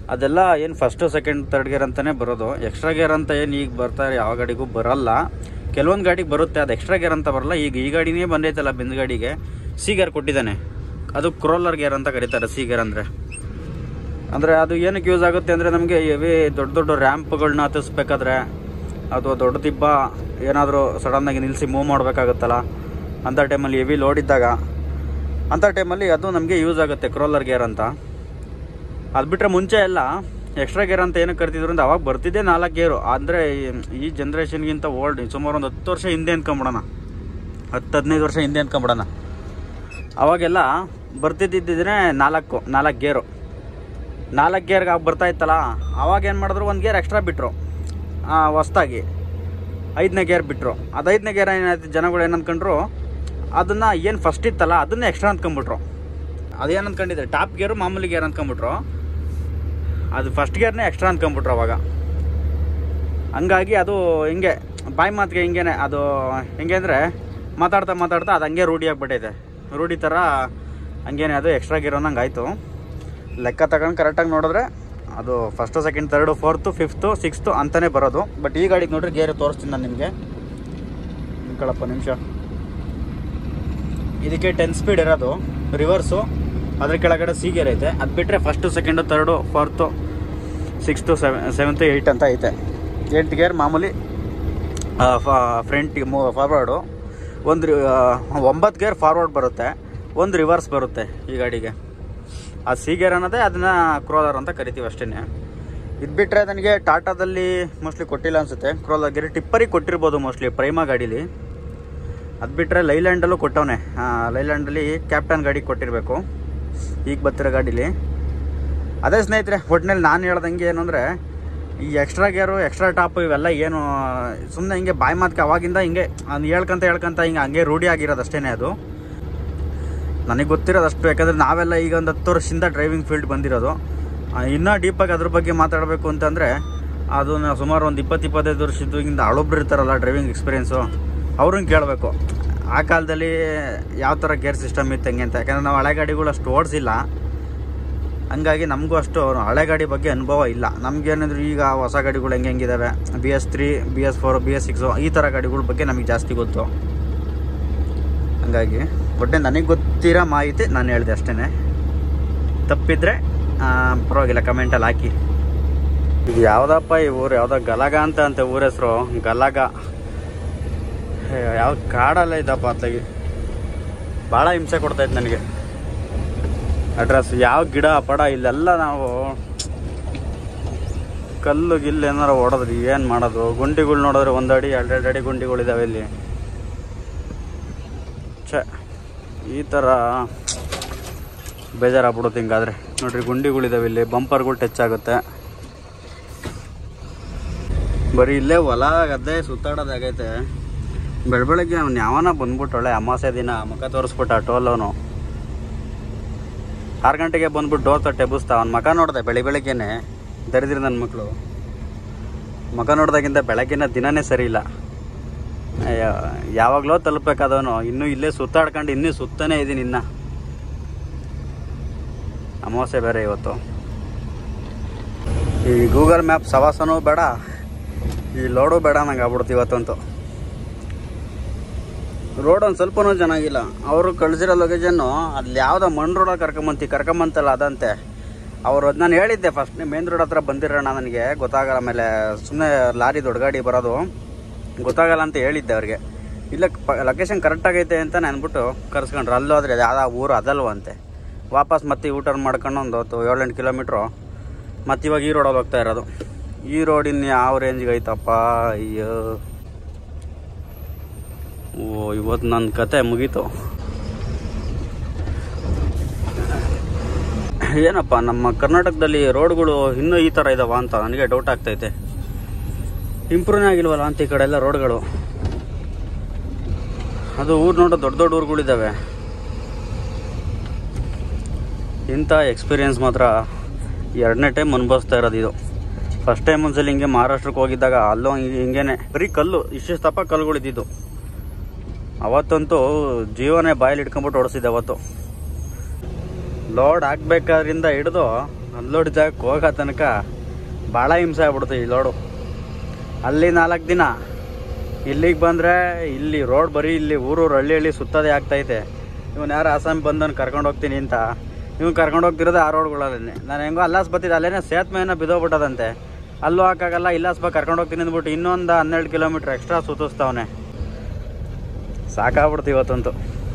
ಅದೆಲ್ಲ ಏನು ಫಸ್ಟು ಸೆಕೆಂಡ್ ತರ್ಡ್ ಗೇರ್ ಅಂತಲೇ ಬರೋದು ಎಕ್ಸ್ಟ್ರಾ ಗೇರ್ ಅಂತ ಏನು ಈಗ ಬರ್ತಾರೆ ಯಾವ ಗಾಡಿಗೂ ಬರಲ್ಲ ಕೆಲವೊಂದು ಗಾಡಿಗೆ ಬರುತ್ತೆ ಅದು ಎಕ್ಸ್ಟ್ರಾ ಗೇರ್ ಅಂತ ಬರಲ್ಲ ಈಗ ಈ ಗಾಡಿನೇ ಬಂದೈತಲ್ಲ ಬೆಂದ್ ಗಾಡಿಗೆ ಸಿ ಗೇರ್ ಕೊಟ್ಟಿದ್ದಾನೆ ಅದು ಕ್ರೋಲರ್ ಗೇರ್ ಅಂತ ಕರೀತಾರೆ ಸಿ ಗೇರ್ ಅಂದರೆ ಅಂದರೆ ಅದು ಏನಕ್ಕೆ ಯೂಸ್ ಆಗುತ್ತೆ ಅಂದರೆ ನಮಗೆ ಹೆವಿ ದೊಡ್ಡ ದೊಡ್ಡ ರ್ಯಾಂಪ್ಗಳನ್ನ ಹತ್ತಿಸ್ಬೇಕಾದ್ರೆ ಅಥವಾ ದೊಡ್ಡ ತಿಬ್ಬ ಏನಾದರೂ ಸಡನ್ನಾಗಿ ನಿಲ್ಲಿಸಿ ಮೂವ್ ಮಾಡಬೇಕಾಗುತ್ತಲ್ಲ ಅಂಥ ಟೈಮಲ್ಲಿ ಹೆವಿ ಲೋಡ್ ಇದ್ದಾಗ ಅಂಥ ಟೈಮಲ್ಲಿ ಅದು ನಮಗೆ ಯೂಸ್ ಆಗುತ್ತೆ ಕ್ರೋಲರ್ ಗೇರ್ ಅಂತ ಅದು ಬಿಟ್ಟರೆ ಮುಂಚೆ ಎಲ್ಲ ಎಕ್ಸ್ಟ್ರಾ ಗೇರ್ ಅಂತ ಏನಕ್ಕೆ ಕರ್ತಿದ್ರು ಅಂದ್ರೆ ಅವಾಗ ಬರ್ತಿದ್ದೆ ನಾಲ್ಕು ಗೇರು ಅಂದರೆ ಈ ಜನ್ರೇಷನ್ಗಿಂತ ಓಲ್ಡ್ ಸುಮಾರು ಒಂದು ಹತ್ತು ವರ್ಷ ಹಿಂದೆ ಅಂದ್ಕೊಂಬಿಡೋಣ ಹತ್ತು ಹದಿನೈದು ವರ್ಷ ಹಿಂದೆ ಅಂದ್ಕೊಂಬಿಡೋಣ ಅವಾಗೆಲ್ಲ ಬರ್ತಿದ್ದಿದ್ರೆ ನಾಲ್ಕು ನಾಲ್ಕು ಗೇರು ನಾಲ್ಕು ಗೇರ್ಗೆ ಆಗ ಬರ್ತಾ ಇತ್ತಲ್ಲ ಅವಾಗ ಏನು ಮಾಡಿದ್ರು ಒಂದು ಗೇರ್ ಎಕ್ಸ್ಟ್ರಾ ಬಿಟ್ಟರು ಹೊಸ್ದಾಗಿ ಐದನೇ ಗೇರ್ ಬಿಟ್ಟರು ಅದು ಐದನೇ ಗೇರ್ ಏನಾಯ್ತು ಜನಗಳು ಏನು ಅಂದ್ಕೊಂಡ್ರು ಅದನ್ನು ಏನು ಫಸ್ಟ್ ಇತ್ತಲ್ಲ ಅದನ್ನೇ ಎಕ್ಸ್ಟ್ರಾ ಅಂದ್ಕೊಂಬಿಟ್ರು ಅದೇನು ಅಂದ್ಕೊಂಡಿದ್ರೆ ಟಾಪ್ ಗೇರು ಮಾಮೂಲಿ ಗೇರ್ ಅಂದ್ಕೊಂಬಿಟ್ರು ಅದು ಫಸ್ಟ್ ಗೇರ್ನೇ ಎಕ್ಸ್ಟ್ರಾ ಅಂದ್ಕೊಂಬಿಟ್ರು ಅವಾಗ ಹಂಗಾಗಿ ಅದು ಹಿಂಗೆ ಬಾಯಿ ಮಾತಿಗೆ ಹಿಂಗೇನೆ ಅದು ಹೆಂಗೆ ಅಂದರೆ ಮಾತಾಡ್ತಾ ಮಾತಾಡ್ತಾ ಅದು ಹಂಗೆ ರೂಢಿ ಆಗ್ಬಿಟ್ಟೈತೆ ರೂಢಿ ಥರ ಹಂಗೇನೆ ಅದು ಎಕ್ಸ್ಟ್ರಾ ಗೇರ್ ಅನ್ನಂಗೆ ಆಯಿತು ಲೆಕ್ಕ ತಗೊಂಡು ಕರೆಕ್ಟಾಗಿ ನೋಡಿದ್ರೆ ಅದು first second third fourth fifth sixth ಅಂತಲೇ ಬರೋದು ಬಟ್ ಈ ಗಾಡಿಗೆ ನೋಡ್ರಿ ಗೇರ್ ತೋರಿಸ್ತೀನಿ ನಾನು ನಿಮಗೆ ನಿಂತ್ಕೊಳ್ಳಪ್ಪ ನಿಮಿಷ ಇದಕ್ಕೆ ಟೆನ್ ಸ್ಪೀಡ್ ಇರೋದು ರಿವರ್ಸು ಅದ್ರ ಕೆಳಗಡೆ ಸಿ ಗೇರ್ ಐತೆ ಅದು ಬಿಟ್ಟರೆ first second third fourth sixth ಸೆವೆ ಸೆವೆಂತು ಏಯ್ಟ್ ಅಂತ ಐತೆ ಎಂಟು ಗೇರ್ ಮಾಮೂಲಿ ಫ್ರಂಟಿಗೆ ಮೂ ಫಾರ್ವರ್ಡು ಒಂದು ರಿ- ಆ, ಒಂಬತ್ತು ಗೇರ್ ಫಾರ್ವರ್ಡ್ ಬರುತ್ತೆ ಒಂದು ರಿವರ್ಸ್ ಬರುತ್ತೆ ಈ ಗಾಡಿಗೆ ಆ ಸಿ ಗೇರ್ ಅನ್ನೋದೇ ಅದನ್ನು ಕ್ರೋಲರ್ ಅಂತ ಕರಿತೀವಿ ಅಷ್ಟೇ ಇದು ಬಿಟ್ಟರೆ ನನಗೆ ಟಾಟಾದಲ್ಲಿ ಮೋಸ್ಟ್ಲಿ ಕೊಟ್ಟಿಲ್ಲ ಅನಿಸುತ್ತೆ ಕ್ರೋಲರ್ ಗೇರ್ ಟಿಪ್ಪರಿಗೆ ಕೊಟ್ಟಿರ್ಬೋದು ಮೋಸ್ಟ್ಲಿ ಪ್ರೈಮಾ ಗಾಡೀಲಿ ಅದು ಬಿಟ್ಟರೆ ಲೈಲ್ಯಾಂಡಲ್ಲೂ ಕೊಟ್ಟವನೆ ಲೈಲ್ಯಾಂಡಲ್ಲಿ ಕ್ಯಾಪ್ಟನ್ ಗಾಡಿ ಕೊಟ್ಟಿರಬೇಕು ಈಗ ಬರ್ತಿರೋ ಗಾಡೀಲಿ ಅದೇ ಸ್ನೇಹಿತರೆ ಒಟ್ಟಿನಲ್ಲಿ ನಾನು ಹೇಳ್ದಂಗೆ ಏನು ಅಂದರೆ ಈ ಎಕ್ಸ್ಟ್ರಾ ಗೇರು ಎಕ್ಸ್ಟ್ರಾ ಟಾಪ್ ಇವೆಲ್ಲ ಏನು ಸುಮ್ಮನೆ ಹಿಂಗೆ ಬಾಯಿ ಮಾತ್ಕೆ ಅವಾಗಿಂದ ಹಿಂಗೆ ಅದು ಹೇಳ್ಕೊಂತ ಹೇಳ್ಕೊಂತ ಹಿಂಗೆ ಹಂಗೆ ರೂಢಿ ಆಗಿರೋದು ಅಷ್ಟೇ ಅದು ನನಗೆ ಗೊತ್ತಿರೋದು ಅಷ್ಟು ಯಾಕಂದರೆ ನಾವೆಲ್ಲ ಈಗ ಒಂದು ಹತ್ತು ವರ್ಷದಿಂದ ಡ್ರೈವಿಂಗ್ ಫೀಲ್ಡ್ ಬಂದಿರೋದು ಆ, ಇನ್ನೂ ಡೀಪಾಗಿ ಅದ್ರ ಬಗ್ಗೆ ಮಾತಾಡಬೇಕು ಅಂತಂದರೆ ಅದು ನಾವು ಸುಮಾರು ಒಂದು ಇಪ್ಪತ್ತು ಇಪ್ಪತ್ತೈದು ವರ್ಷದಿಂದ ಹಳೊಬ್ರು ಇರ್ತಾರಲ್ಲ ಡ್ರೈವಿಂಗ್ ಎಕ್ಸ್ಪೀರಿಯೆನ್ಸು ಅವ್ರನ್ನ ಕೇಳಬೇಕು ಆ ಕಾಲದಲ್ಲಿ ಯಾವ ಥರ ಗೇರ್ ಸಿಸ್ಟಮ್ ಇತ್ತು ಹೆಂಗೆ ಅಂತ ಯಾಕಂದರೆ ನಾವು ಹಳೆ ಗಾಡಿಗಳು ಅಷ್ಟು ಓಡಿಸಿಲ್ಲ ಹಂಗಾಗಿ ನಮಗೂ ಅಷ್ಟು ಹಳೆ ಗಾಡಿ ಬಗ್ಗೆ ಅನುಭವ ಇಲ್ಲ ನಮಗೇನಂದ್ರೆ ಈಗ ಹೊಸ ಗಾಡಿಗಳು ಹೆಂಗೆ ಹೆಂಗಿದಾವೆ B S three B S four B S six ಈ ಥರ ಗಾಡಿಗಳ ಬಗ್ಗೆ ನಮಗೆ ಜಾಸ್ತಿ ಗೊತ್ತು ಹಂಗಾಗಿ ಒಟ್ಟೆ ನನಗೆ ಗೊತ್ತಿರೋ ಮಾಹಿತಿ ನಾನು ಹೇಳಿದೆ ಅಷ್ಟೇ ತಪ್ಪಿದ್ರೆ ಆ, ಪರವಾಗಿಲ್ಲ ಕಮೆಂಟಲ್ಲಿ ಹಾಕಿ ಇದು ಯಾವುದಪ್ಪ ಈ ಊರು ಯಾವುದೋ ಗಲಗ ಅಂತ ಅಂತ ಊರ ಹೆಸರು ಗಲಗ ಯಾವ ಕಾಡಲ್ಲ ಇದಪ್ಪ ಅತ್ಲಾಗಿ ಭಾಳ ಹಿಂಸೆ ಕೊಡ್ತೈತೆ ನನಗೆ ಅಡ್ರೆಸ್ ಯಾವ ಗಿಡ ಪಡ ಇಲ್ಲೆಲ್ಲ ನಾವು ಕಲ್ಲು ಗಿಲ್ಲು ಏನಾರು ಹೊಡೆದ್ರಿ ಏನು ಮಾಡೋದು ಗುಂಡಿಗಳು ನೋಡಿದ್ರೆ ಒಂದು ಅಡಿ ಎರಡೆರಡು ಅಡಿ ಗುಂಡಿಗಳಿದಾವೆ ಇಲ್ಲಿ ಛೆ ಈ ಥರ ಬೇಜಾರಾಗ್ಬಿಡುತ್ತೆ ಹಿಂಗಾದ್ರೆ ನೋಡ್ರಿ ಗುಂಡಿಗಳಿದಾವೆ ಇಲ್ಲಿ ಬಂಪರ್ಗಳು ಟಚ್ ಆಗುತ್ತೆ ಬರೀ ಇಲ್ಲೇ ಹೊಲ ಗದ್ದೆ ಸುತ್ತಾಡೋದಾಗೈತೆ ಬೆಳಬೆಳಗ್ಗೆ ಅವ್ನು ಯಾವನ ಬಂದ್ಬಿಟ್ಟು ಒಳ್ಳೆ ಅಮಾಸೆ ದಿನ ಮುಖ ತೋರಿಸ್ಬಿಟ್ಟ ಟೋಲ್ ಅವನು ಆರು ಗಂಟೆಗೆ ಬಂದ್ಬಿಟ್ಟು ಡೋರ್ ತಟ್ಟೆ ಎಬ್ಬಿಸ್ತಾ ಅವ್ನ ಮಕ ನೋಡಿದೆ ಬೆಳಿ ಬೆಳಗ್ಗೆನೆ ದರಿದ್ರಿ ನನ್ನ ಮಕ್ಕಳು ಮಕ ನೋಡ್ದಾಗಿಂದ ಬೆಳಗ್ಗಿನ ದಿನನೇ ಸರಿ ಇಲ್ಲ ಅಯ್ಯೋ ಯಾವಾಗಲೋ ತಲುಪಬೇಕಾದವನು ಇನ್ನೂ ಇಲ್ಲೇ ಸುತ್ತಾಡ್ಕೊಂಡು ಇನ್ನೂ ಸುತ್ತಾನೇ ಇದ್ದೀನಿ ಇನ್ನ ಅಮಾವಾಸ್ಯೆ ಬೇರೆ ಇವತ್ತು ಈ ಗೂಗಲ್ ಮ್ಯಾಪ್ ಸವಾಸನೂ ಬೇಡ ಈ ಲೋಡು ಬೇಡ ನಂಗೆ ಆಗ್ಬಿಡ್ತು ಇವತ್ತಂತೂ ರೋಡ್ ಒಂದು ಸ್ವಲ್ಪನೂ ಚೆನ್ನಾಗಿಲ್ಲ ಅವರು ಕಳಿಸಿರೋ ಲೊಕೇಶನ್ನು ಅಲ್ಲಿ ಯಾವುದೋ ಮಣ್ಣು ರೋಡಲ್ಲಿ ಕರ್ಕೊಂಬಂತಿ ಕರ್ಕೊಂಬಂತಲ್ಲ ಅದಂತೆ ಅವರು ನಾನು ಹೇಳಿದ್ದೆ ಫಸ್ಟ್ ಮೇನ್ ರೋಡ್ ಹತ್ರ ಬಂದಿರೋಣ ನನಗೆ ಗೊತ್ತಾಗಲ್ಲ ಆಮೇಲೆ ಸುಮ್ಮನೆ ಲಾರಿ ದೊಡ್ಡ ಗಾಡಿ ಬರೋದು ಗೊತ್ತಾಗಲ್ಲ ಅಂತ ಹೇಳಿದ್ದೆ ಅವ್ರಿಗೆ ಇಲ್ಲ ಲೊಕೇಶನ್ ಕರೆಕ್ಟ್ ಆಗೈತೆ ಅಂತ ಅಂದ್ಬಿಟ್ಟು ಕರ್ಸ್ಕೊಂಡ್ರು ಅಲ್ಲೋದ್ರೆ ಅದು ಯಾವ ಊರು ಅದಲ್ವ ಅಂತೆ ವಾಪಸ್ ಮತ್ತೆ ಊಟ ಮಾಡ್ಕೊಂಡು ಒಂದು ಹೊತ್ತು ಏಳೆಂಟು ಕಿಲೋಮೀಟ್ರು ಮತ್ತೆ ಇವಾಗ ಈ ರೋಡಲ್ಲಿ ಹೋಗ್ತಾ ಇರೋದು ಈ ರೋಡ್ ಇನ್ನು ಯಾವ ರೇಂಜ್ಗೆ ಐತಪ್ಪ ಅಯ್ಯೋ ಓ ಇವತ್ತು ನನ್ನ ಕತೆ ಮುಗೀತು ಏನಪ್ಪ ನಮ್ಮ ಕರ್ನಾಟಕದಲ್ಲಿ ರೋಡ್ಗಳು ಇನ್ನೂ ಈ ಥರ ಇದಾವ ಅಂತ ನನಗೆ ಡೌಟ್ ಆಗ್ತೈತೆ ಇಂಪ್ರೂವ್ನೇ ಆಗಿಲ್ವಲ್ಲ ಅಂತ ಈ ಕಡೆ ಎಲ್ಲ ರೋಡ್ಗಳು ಅದು ಊರು ನೋಡೋ ದೊಡ್ಡ ದೊಡ್ಡ ಊರುಗಳಿದ್ದಾವೆ ಇಂಥ ಎಕ್ಸ್ಪೀರಿಯನ್ಸ್ ಮಾತ್ರ ಎರಡನೇ ಟೈಮ್ ಅನುಭವಿಸ್ತಾ ಇರೋದು ಇದು ಫಸ್ಟ್ ಟೈಮ್ ಒಂದ್ಸಲ ಹಿಂಗೆ ಮಹಾರಾಷ್ಟ್ರಕ್ಕೆ ಹೋಗಿದ್ದಾಗ ಅಲ್ಲೂ ಹಿಂಗೆ ಹಿಂಗೇನೆ ಬರೀ ಕಲ್ಲು ಇಷ್ಟು ತಪ್ಪ ಕಲ್ಲುಗಳು ಇದ್ದಿದ್ದು ಅವತ್ತಂತೂ ಜೀವನೇ ಬಾಯಲ್ಲಿ ಇಟ್ಕೊಂಡ್ಬಿಟ್ಟು ಓಡಿಸಿದ್ದೆ ಅವತ್ತು ಲೋಡ್ ಹಾಕ್ಬೇಕಾದ್ರಿಂದ ಹಿಡಿದು ಅನ್ಲೋಡ್ ಜಾಗಕ್ಕೆ ಹೋಗೋ ತನಕ ಭಾಳ ಹಿಂಸೆ ಆಗ್ಬಿಡುತ್ತೆ ಈ ಲೋಡು ಅಲ್ಲಿ ನಾಲ್ಕು ದಿನ ಇಲ್ಲಿಗೆ ಬಂದರೆ ಇಲ್ಲಿ ರೋಡ್ ಬರೀ ಇಲ್ಲಿ ಊರೂರು ಹಳ್ಳಿ ಹಳ್ಳಿ ಸುತ್ತೋದೇ ಆಗ್ತೈತೆ ಇವನು ಯಾರು ಆಸಾಮ್ ಬಂದನು ಕರ್ಕೊಂಡು ಹೋಗ್ತೀನಿ ಅಂತ ಇವ್ನು ಕರ್ಕೊಂಡು ಹೋಗ್ತಿರೋದು ಆ ರೋಡ್ಗಳಲ್ಲೇ ನಾನು ಹೆಂಗೋ ಅಲ್ಲಾಸ್ ಬತ್ತಿದ್ದೆ ಅಲ್ಲೇನೆ ಸೇತುವೆನ ಬಿದ್ದೋಗ್ಬಿಟ್ಟದಂತೆ ಅಲ್ಲೂ ಹಾಕಾಗಲ್ಲ ಇಲ್ಲಾಸ್ ಬಾ ಕರ್ಕೊಂಡು ಹೋಗ್ತೀನಿ ಅಂದ್ಬಿಟ್ಟು ಇನ್ನೊಂದು ಹನ್ನೆರಡು ಕಿಲೋಮೀಟ್ರ್ ಎಕ್ಸ್ಟ್ರಾ ಸುತ್ತಿಸ್ತಾವನೆ ಸಾಕಾಗ್ಬಿಡ್ತು ಇವತ್ತಂತೂ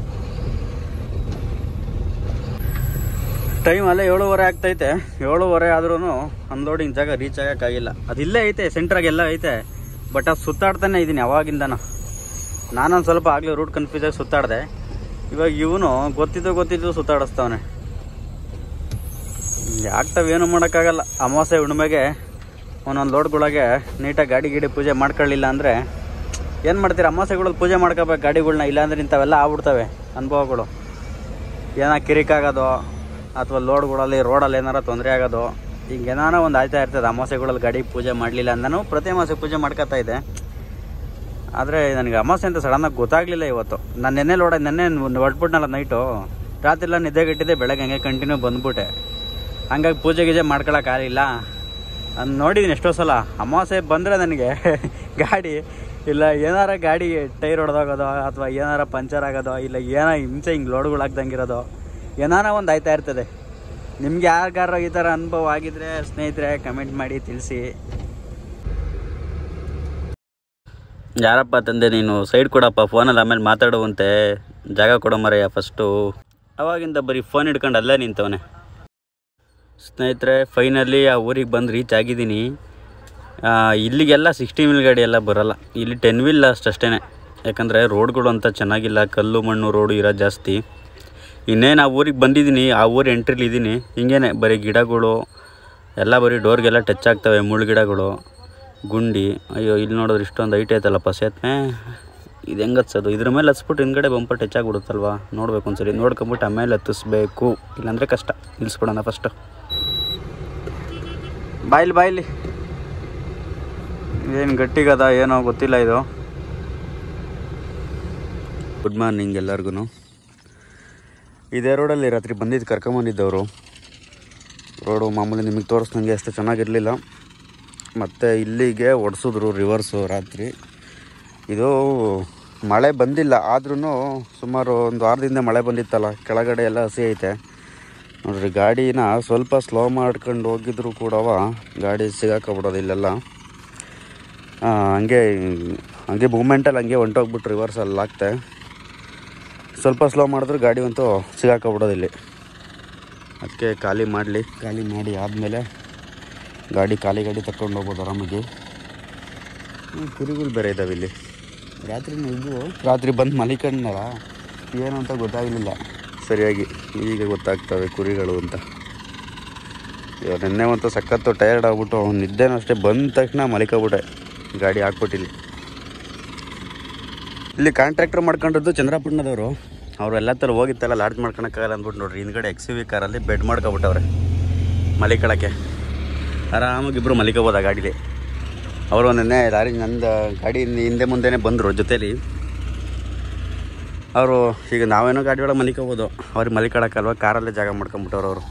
ಟೈಮ್ ಅಲ್ಲೇ ಏಳುವರೆ ಆಗ್ತೈತೆ ಏಳುವರೆ ಆದ್ರೂ ಅನ್ಲೋಡಿಂಗ್ ಜಾಗ ರೀಚ್ ಆಗೋಕ್ಕಾಗಿಲ್ಲ ಅದು ಇಲ್ಲೇ ಐತೆ ಸೆಂಟ್ರಾಗೆಲ್ಲ ಐತೆ ಬಟ್ ಅದು ಸುತ್ತಾಡ್ತಾನೆ ಇದ್ದೀನಿ ಅವಾಗಿಂದನ ನಾನೊಂದು ಸ್ವಲ್ಪ ಆಗಲಿ ರೂಟ್ ಕನ್ಫ್ಯೂಸ್ ಆಗಿ ಸುತ್ತಾಡಿದೆ ಇವಾಗ ಇವನು ಗೊತ್ತಿದ್ದು ಗೊತ್ತಿದ್ದು ಸುತ್ತಾಡಿಸ್ತಾವನೆ ಆಗ್ತಾವೇನು ಮಾಡೋಕ್ಕಾಗಲ್ಲ ಅಮಾವಾಸ್ಯೆ ಹುಣ್ಣಿಮೆಗೆ ಒಂದೊಂದು ಲೋಡ್ಗಳಿಗೆ ನೀಟಾಗಿ ಗಾಡಿ ಗಿಡಿ ಪೂಜೆ ಮಾಡ್ಕೊಳ್ಳಿಲ್ಲ ಅಂದರೆ ಏನು ಮಾಡ್ತೀರ ಅಮಾವಾಸ್ಯೆಗಳಲ್ಲಿ ಪೂಜೆ ಮಾಡ್ಕೋಬೇಕು ಗಾಡಿಗಳ್ನ ಇಲ್ಲಾಂದ್ರೆ ಇಂಥವೆಲ್ಲ ಆಗ್ಬಿಡ್ತವೆ ಅನುಭವಗಳು ಏನೋ ಕಿರಿಕಾಗೋದು ಅಥವಾ ಲೋಡ್ಗಳಲ್ಲಿ ರೋಡಲ್ಲಿ ಏನಾರ ತೊಂದರೆ ಆಗೋದು ಹಿಂಗೆ ಏನಾರ ಒಂದು ಆಯ್ತಾ ಇರ್ತದೆ ಅಮಾವಾಸ್ಯೆಗಳಲ್ಲಿ ಗಾಡಿ ಪೂಜೆ ಮಾಡಲಿಲ್ಲ ಅಂದನು ಪ್ರತಿ ಅಮಾವಾಸ್ಯೆ ಪೂಜೆ ಮಾಡ್ಕೊತಾ ಇದ್ದೆ ಆದರೆ ನನಗೆ ಅಮಾವಾಸ್ಯೆ ಅಂತ ಸಡನ್ನಾಗಿ ಗೊತ್ತಾಗಲಿಲ್ಲ ಇವತ್ತು ನಾನು ನೆನ್ನೆ ಲೋಡ ನೆನ್ನೆ ಹೊಟ್ಬಿಟ್ನಲ್ಲ ನೈಟು ರಾತ್ರಿ ಎಲ್ಲ ನಿದ್ದೆಗೆಟ್ಟಿದ್ದೆ ಬೆಳಗ್ಗೆ ಹಂಗೆ ಕಂಟಿನ್ಯೂ ಬಂದ್ಬಿಟ್ಟೆ ಹಂಗಾಗಿ ಪೂಜೆ ಗೀಜೆ ಮಾಡ್ಕೊಳಕ್ಕಾಗಲಿಲ್ಲ ನಾನು ನೋಡಿದ್ದೀನಿ ಎಷ್ಟೋ ಸಲ ಅಮಾವಾಸ್ಯೆ ಬಂದರೆ ನನಗೆ ಗಾಡಿ ಇಲ್ಲ ಏನಾರ ಗಾಡಿ ಟೈರ್ ಹೊಡೆದೋಗೋದು ಅಥವಾ ಏನಾರ ಪಂಚರ್ ಆಗೋದು ಇಲ್ಲ ಏನೋ ಹಿಂಸೆ ಹಿಂಗೆ ಲೋಡ್ಗಳು ಆಗ್ದಂಗಿರೋದು ಏನಾರ ಒಂದು ಆಯ್ತಾ ಇರ್ತದೆ ನಿಮ್ಗೆ ಯಾರಿಗಾರ ಈ ಥರ ಅನುಭವ ಆಗಿದ್ರೆ ಸ್ನೇಹಿತರೆ ಕಮೆಂಟ್ ಮಾಡಿ ತಿಳಿಸಿ ಯಾರಪ್ಪ ತಂದೆ ನೀನು ಸೈಡ್ ಕೊಡಪ್ಪ ಫೋನಲ್ಲಿ ಆಮೇಲೆ ಮಾತಾಡುವಂತೆ ಜಾಗ ಕೊಡೋ ಮರೆಯ ಫಸ್ಟು ಅವಾಗಿಂದ ಬರೀ ಫೋನ್ ಹಿಡ್ಕೊಂಡು ಅಲ್ಲೇ ನಿಂತವನೆ ಸ್ನೇಹಿತರೆ ಫೈನಲಿ ಆ ಊರಿಗೆ ಬಂದು ರೀಚ್ ಆಗಿದ್ದೀನಿ ಆ, ಇಲ್ಲಿಗೆಲ್ಲ ಸಿಕ್ಸ್ಟಿ ವೀಲ್ ಗಾಡಿ ಎಲ್ಲ ಬರೋಲ್ಲ ಇಲ್ಲಿ ಟೆನ್ ವೀಲ್ ಅಷ್ಟೇ ಯಾಕಂದರೆ ರೋಡ್ಗಳು ಅಂತ ಚೆನ್ನಾಗಿಲ್ಲ ಕಲ್ಲು ಮಣ್ಣು ರೋಡು ಇರೋದು ಜಾಸ್ತಿ ಇನ್ನೇನು ಆ ಊರಿಗೆ ಬಂದಿದ್ದೀನಿ ಆ ಊರು ಎಂಟ್ರಿಲಿ ಇದ್ದೀನಿ ಹಿಂಗೇನೆ ಬರೀ ಗಿಡಗಳು ಎಲ್ಲ ಬರೀ ಡೋರ್ಗೆಲ್ಲ ಟಚ್ ಆಗ್ತವೆ ಮುಳ್ಳು ಗಿಡಗಳು ಗುಂಡಿ ಅಯ್ಯೋ ಇಲ್ಲಿ ನೋಡಿದ್ರೆ ಇಷ್ಟೊಂದು ಐಟ್ ಐತಲ್ಲಪ್ಪ ಸೇತುವೆ ಇದು ಹೆಂಗೆ ಹತ್ಸೋದು ಇದ್ರ ಮೇಲೆ ಹತ್ಸ್ಬಿಟ್ಟು ಹಿಂದ್ಗಡೆ ಬಂಪರ್ ಟಚ್ ಆಗಿಬಿಡುತ್ತಲ್ವಾ ನೋಡ್ಬೇಕು ಒಂದ್ಸರಿ ನೋಡ್ಕೊಂಬಿಟ್ಟು ಆಮೇಲೆ ಹತ್ತಿಸ್ಬೇಕು ಇಲ್ಲಾಂದರೆ ಕಷ್ಟ ನಿಲ್ಲಿಸ್ಬಿಡೋಣ ಫಸ್ಟು ಬಾಯ್ಲಿ ಬಾಯ್ಲಿ ಏನು ಗಟ್ಟಿಗದ ಏನೋ ಗೊತ್ತಿಲ್ಲ ಇದು ಗುಡ್ ಮಾರ್ನಿಂಗ್ ಎಲ್ಲರಿಗೂ ಇದೇ ರೋಡಲ್ಲಿ ರಾತ್ರಿ ಬಂದಿದ್ದು ಕರ್ಕೊಂಬಂದಿದ್ದವರು ರೋಡು ಮಾಮೂಲಿ ನಿಮಗೆ ತೋರಿಸ್ದಂಗೆ ಅಷ್ಟು ಚೆನ್ನಾಗಿರಲಿಲ್ಲ ಮತ್ತು ಇಲ್ಲಿಗೆ ಒಡಿಸಿದ್ರು ರಿವರ್ಸು ರಾತ್ರಿ ಇದು ಮಳೆ ಬಂದಿಲ್ಲ ಆದ್ರೂ ಸುಮಾರು ಒಂದು ವಾರದಿಂದ ಮಳೆ ಬಂದಿತ್ತಲ್ಲ ಕೆಳಗಡೆ ಎಲ್ಲ ಹಸಿ ಐತೆ ನೋಡ್ರಿ ಗಾಡಿನ ಸ್ವಲ್ಪ ಸ್ಲೋ ಮಾಡ್ಕೊಂಡು ಹೋಗಿದ್ರು ಕೂಡ ಗಾಡಿ ಸಿಗಾಕೊಬಿಡೋದು ಇಲ್ಲೆಲ್ಲ ಆ, ಹಂಗೆ ಹಂಗೆ ಮೂಮೆಂಟಲ್ಲಿ ಹಂಗೆ ಹೊಂಟೋಗ್ಬಿಟ್ಟು ರಿವರ್ಸಲ್ಲಿ ಆಗ್ತೆ ಸ್ವಲ್ಪ ಸ್ಲೋ ಮಾಡಿದ್ರೆ ಗಾಡಿ ಅಂತೂ ಸಿಗಾಕೊಬಿಡೋದು ಇಲ್ಲಿ ಅದಕ್ಕೆ ಖಾಲಿ ಮಾಡಲಿ ಖಾಲಿ ಮಾಡಿ ಆದಮೇಲೆ ಗಾಡಿ ಖಾಲಿ ಗಾಡಿ ತಗೊಂಡು ಹೋಗ್ಬೋದು ಆರಾಮಾಗಿ ಹ್ಮ್, ಕುರಿಗಳು ಬೇರೆ ಇದ್ದಾವೆ ಇಲ್ಲಿ ರಾತ್ರಿ ಇದ್ವು ರಾತ್ರಿ ಬಂದು ಮಲಿಕೊಂಡ್ನಲ್ಲ ಏನು ಅಂತ ಗೊತ್ತಾಗಲಿಲ್ಲ ಸರಿಯಾಗಿ ಈಗ ಗೊತ್ತಾಗ್ತವೆ ಕುರಿಗಳು ಅಂತ ಇವಾಗ ನಿನ್ನೆ ಒಂದು ಸಖತ್ತು ಟಯರ್ಡ್ ಆಗ್ಬಿಟ್ಟು ನಿದ್ದೆನೂ ಅಷ್ಟೇ ಬಂದ ತಕ್ಷಣ ಮಲಿಕೊಬಿಟ್ಟೆ ಗಾಡಿ ಹಾಕ್ಬಿಟ್ಟಿಲ್ಲಿ ಇಲ್ಲಿ ಕಾಂಟ್ರಾಕ್ಟರ್ ಮಾಡ್ಕೊಂಡಿದ್ದು ಚಂದ್ರಪಟ್ಟಣದವರು ಅವರು ಎಲ್ಲ ಥರ ಹೋಗಿತ್ತಲ್ಲ ಲಾಡ್ಜ್ ಮಾಡ್ಕೊಳಕ್ಕಾಗಲ್ಲ ಅಂದ್ಬಿಟ್ಟು ನೋಡ್ರಿ ಹಿಂದ್ಗಡೆ ಎಕ್ಸ್ ವಿ ಕಾರಲ್ಲಿ ಬೆಡ್ ಮಾಡ್ಕೊಬಿಟ್ಟವ್ರೆ ಮಲಿಕೊಳಕ್ಕೆ ಆರಾಮಾಗಿ ಇಬ್ಬರು ಮಲಿಕೋಬೋದ ಗಾಡೀಲಿ ಅವರು ನೆನ್ನೆ ಲಾರಿ ನಂದು ಗಾಡಿ ಹಿಂದೆ- ಹಿಂದೆ ಮುಂದೆನೇ ಬಂದರು ಜೊತೇಲಿ ಅವರು ಈಗ ನಾವೇನೋ ಗಾಡಿ ಒಳಗೆ ಮಲಿಕೋಬೋದು ಅವ್ರಿಗೆ ಮಲಿಕೊಳಕ್ಕಲ್ವ ಕಾರಲ್ಲೇ ಜಾಗ ಮಾಡ್ಕೊಂಬಿಟ್ಟವ್ರು ಅವರು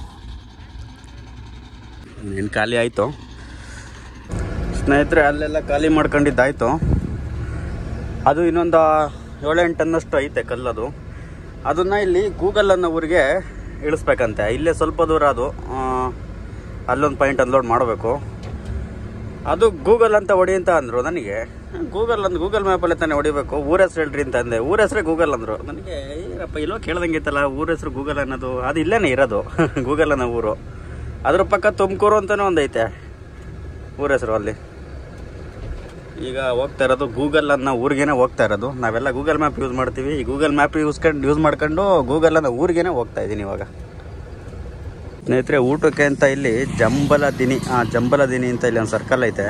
ಏನು ಖಾಲಿ ಆಯಿತು ಸ್ನೇಹಿತರೆ ಅಲ್ಲೆಲ್ಲ ಖಾಲಿ ಮಾಡ್ಕೊಂಡಿದ್ದಾಯ್ತು ಅದು ಇನ್ನೊಂದು ಏಳೆಂಟು ಟನ್ನಷ್ಟು ಐತೆ ಕಲ್ಲದು ಅದನ್ನು ಇಲ್ಲಿ ಗೂಗಲ್ ಅನ್ನೋ ಊರಿಗೆ ಇಳಿಸ್ಬೇಕಂತೆ ಇಲ್ಲೇ ಸ್ವಲ್ಪ ದೂರ ಅದು ಆ, ಅಲ್ಲೊಂದು ಪಾಯಿಂಟ್ ಅನ್ಲೋಡ್ ಮಾಡಬೇಕು ಅದು ಗೂಗಲ್ ಅಂತ ಹೊಡಿ ಅಂತ ಅಂದರು ನನಗೆ ಗೂಗಲ್ ಅಂದ್ ಗೂಗಲ್ ಮ್ಯಾಪಲ್ಲೇ ತಾನೇ ಹೊಡಿಬೇಕು ಊರ ಹೆಸ್ರು ಹೇಳ್ರಿ ಅಂತ ಅಂದೆ ಊರ ಹೆಸ್ರೇ ಗೂಗಲ್ ಅಂದರು ನನಗೆ ಏನಪ್ಪ ಇಲ್ಲೋ ಕೇಳ್ದಂಗಿತ್ತಲ್ಲ ಊರ ಹೆಸ್ರು ಗೂಗಲ್ ಅನ್ನೋದು ಅದು ಇಲ್ಲೇನೆ ಇರೋದು ಗೂಗಲ್ ಅನ್ನೋ ಊರು ಅದ್ರ ಪಕ್ಕ ತುಮಕೂರು ಅಂತಲೂ ಒಂದೈತೆ ಊರ ಹೆಸರು ಅಲ್ಲಿ ಈಗ ಹೋಗ್ತಾ ಇರೋದು ಗೂಗಲ್ ಅನ್ನೋ ಊರಿಗೇನೆ ಹೋಗ್ತಾ ಇರೋದು ನಾವೆಲ್ಲ ಗೂಗಲ್ ಮ್ಯಾಪ್ ಯೂಸ್ ಮಾಡ್ತೀವಿ ಈ ಗೂಗಲ್ ಮ್ಯಾಪ್ ಯೂಸ್ಕೊಂಡು ಯೂಸ್ ಮಾಡ್ಕೊಂಡು ಗೂಗಲ್ ಅನ್ನೋ ಊರಿಗೇನೆ ಹೋಗ್ತಾ ಇದ್ದೀನಿ ಇವಾಗ ಸ್ನೇಹಿತರೆ ಊಟಕ್ಕೆ ಅಂತ ಇಲ್ಲಿ ಜಂಬಲ ದಿನಿ ಆ ಜಂಬಲ ದಿನಿ ಅಂತ ಇಲ್ಲಿ ಒಂದು ಸರ್ಕಲ್ ಐತೆ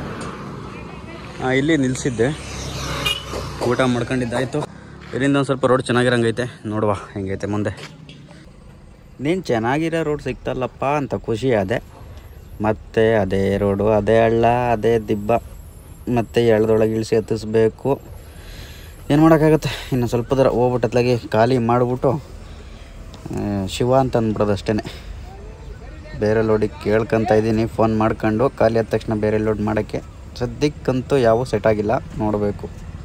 ಆ, ಇಲ್ಲಿ ನಿಲ್ಲಿಸಿದ್ದೆ ಊಟ ಮಾಡ್ಕೊಂಡಿದ್ದಾಯ್ತು ಇಲ್ಲಿಂದ ಒಂದು ಸ್ವಲ್ಪ ರೋಡ್ ಚೆನ್ನಾಗಿರಂಗೈತೆ ನೋಡುವ ಹೆಂಗೈತೆ ಮುಂದೆ ನೀನು ಚೆನ್ನಾಗಿರೋ ರೋಡ್ ಸಿಕ್ತಲ್ಲಪ್ಪ ಅಂತ ಖುಷಿ ಆದೆ ಮತ್ತೆ ಅದೇ ರೋಡು ಅದೇ ಹಳ್ಳ ಅದೇ ದಿಬ್ಬ ಮತ್ತೆ ಎಳ್ದೊಳಗೆ ಇಳಿಸಿ ಹತ್ತಿಸ್ಬೇಕು ಏನು ಮಾಡೋಕ್ಕಾಗತ್ತೆ ಇನ್ನು ಸ್ವಲ್ಪ ದೂರ ಹೋಗ್ಬಿಟ್ಟತ್ಲಾಗಿ ಖಾಲಿ ಮಾಡಿಬಿಟ್ಟು ಶಿವ ಅಂತ ಅಂದ್ಬಿಡೋದು ಅಷ್ಟೇ ಬೇರೆ ಲೋಡಿಗೆ ಕೇಳ್ಕೊಂತ ಇದ್ದೀನಿ ಫೋನ್ ಮಾಡ್ಕೊಂಡು ಖಾಲಿ ಆದ ತಕ್ಷಣ ಬೇರೆ ಲೋಡ್ ಮಾಡೋಕ್ಕೆ ಸದ್ಯಕ್ಕಂತೂ ಯಾವ ಸೆಟ್ ಆಗಿಲ್ಲ ನೋಡಬೇಕು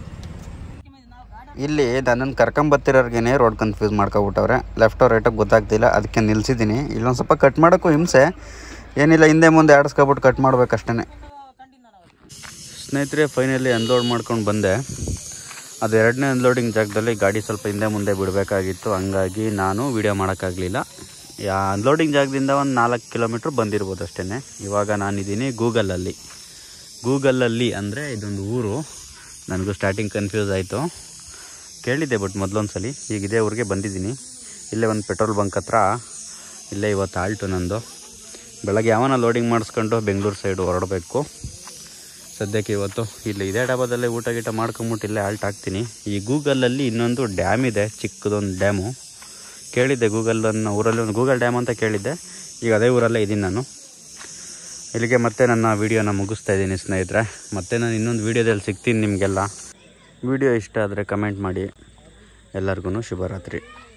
ಇಲ್ಲಿ ನನ್ನನ್ನು ಕರ್ಕೊಂಬತ್ತಿರೋರ್ಗೇನೆ ರೋಡ್ ಕನ್ಫ್ಯೂಸ್ ಮಾಡ್ಕೊಬಿಟ್ಟವ್ರೆ ಲೆಫ್ಟೋ ರೈಟೋ ಗೊತ್ತಾಗ್ತಿಲ್ಲ ಅದಕ್ಕೆ ನಿಲ್ಸಿದ್ದೀನಿ ಇಲ್ಲೊಂದು ಸ್ವಲ್ಪ ಕಟ್ ಮಾಡೋಕ್ಕೂ ಹಿಂಸೆ ಏನಿಲ್ಲ ಹಿಂದೆ ಮುಂದೆ ಆಡಿಸ್ಕೊಬಿಟ್ಟು ಕಟ್ ಮಾಡ್ಬೇಕಷ್ಟೇ ಸ್ನೇಹಿತರೆ ಫೈನಲಿ ಅನ್ಲೋಡ್ ಮಾಡ್ಕೊಂಡು ಬಂದೆ ಅದು ಎರಡನೇ ಅನ್ಲೋಡಿಂಗ್ ಜಾಗದಲ್ಲಿ ಗಾಡಿ ಸ್ವಲ್ಪ ಹಿಂದೆ ಮುಂದೆ ಬಿಡಬೇಕಾಗಿತ್ತು ಹಂಗಾಗಿ ನಾನು ವೀಡಿಯೋ ಮಾಡೋಕ್ಕಾಗಲಿಲ್ಲ ಯಾ ಅನ್ಲೋಡಿಂಗ್ ಜಾಗದಿಂದ ಒಂದು ನಾಲ್ಕು ಕಿಲೋಮೀಟ್ರ್ ಬಂದಿರ್ಬೋದು ಅಷ್ಟೇ ಇವಾಗ ನಾನಿದ್ದೀನಿ ಗೂಗಲಲ್ಲಿ ಗೂಗಲಲ್ಲಿ ಅಂದರೆ ಇದೊಂದು ಊರು ನನಗೂ ಸ್ಟಾರ್ಟಿಂಗ್ ಕನ್ಫ್ಯೂಸ್ ಆಯಿತು ಕೇಳಿದ್ದೆ ಬಟ್ ಮೊದಲೊಂದು ಸಲ ಈಗ ಇದೇ ಊರಿಗೆ ಬಂದಿದ್ದೀನಿ ಇಲ್ಲೇ ಒಂದು ಪೆಟ್ರೋಲ್ ಬಂಕ್ ಹತ್ರ ಇಲ್ಲೇ ಇವತ್ತು ಆಲ್ಟು ನಂದು ಬೆಳಗ್ಗೆ ಯಾವನ ಲೋಡಿಂಗ್ ಮಾಡಿಸ್ಕೊಂಡು ಬೆಂಗಳೂರು ಸೈಡು ಹೊರಡಬೇಕು ಸದ್ಯಕ್ಕೆ ಇವತ್ತು ಇಲ್ಲಿ ಇದೇ ಡಾಬಾದಲ್ಲೇ ಊಟ ಗೀಟ ಮಾಡ್ಕೊಂಬಿಟ್ಟು ಇಲ್ಲೇ ಆಲ್ಟ್ ಹಾಕ್ತೀನಿ ಈ ಗೂಗಲಲ್ಲಿ ಇನ್ನೊಂದು ಡ್ಯಾಮ್ ಇದೆ ಚಿಕ್ಕದೊಂದು ಡ್ಯಾಮು ಕೇಳಿದ್ದೆ ಗೂಗಲ್ ಅನ್ನೋ ಊರಲ್ಲಿ ಒಂದು ಗೂಗಲ್ ಡ್ಯಾಮ್ ಅಂತ ಕೇಳಿದ್ದೆ ಈಗ ಅದೇ ಊರಲ್ಲೇ ಇದ್ದೀನಿ ನಾನು ಇಲ್ಲಿಗೆ ಮತ್ತೆ ನನ್ನ ವೀಡಿಯೋನ ಮುಗಿಸ್ತಾ ಇದ್ದೀನಿ ಸ್ನೇಹಿತರೆ ಮತ್ತೆ ನಾನು ಇನ್ನೊಂದು ವೀಡಿಯೋದಲ್ಲಿ ಸಿಗ್ತೀನಿ ನಿಮಗೆಲ್ಲ ವಿಡಿಯೋ ಇಷ್ಟ ಆದರೆ ಕಮೆಂಟ್ ಮಾಡಿ ಎಲ್ಲರಿಗೂ ಶುಭರಾತ್ರಿ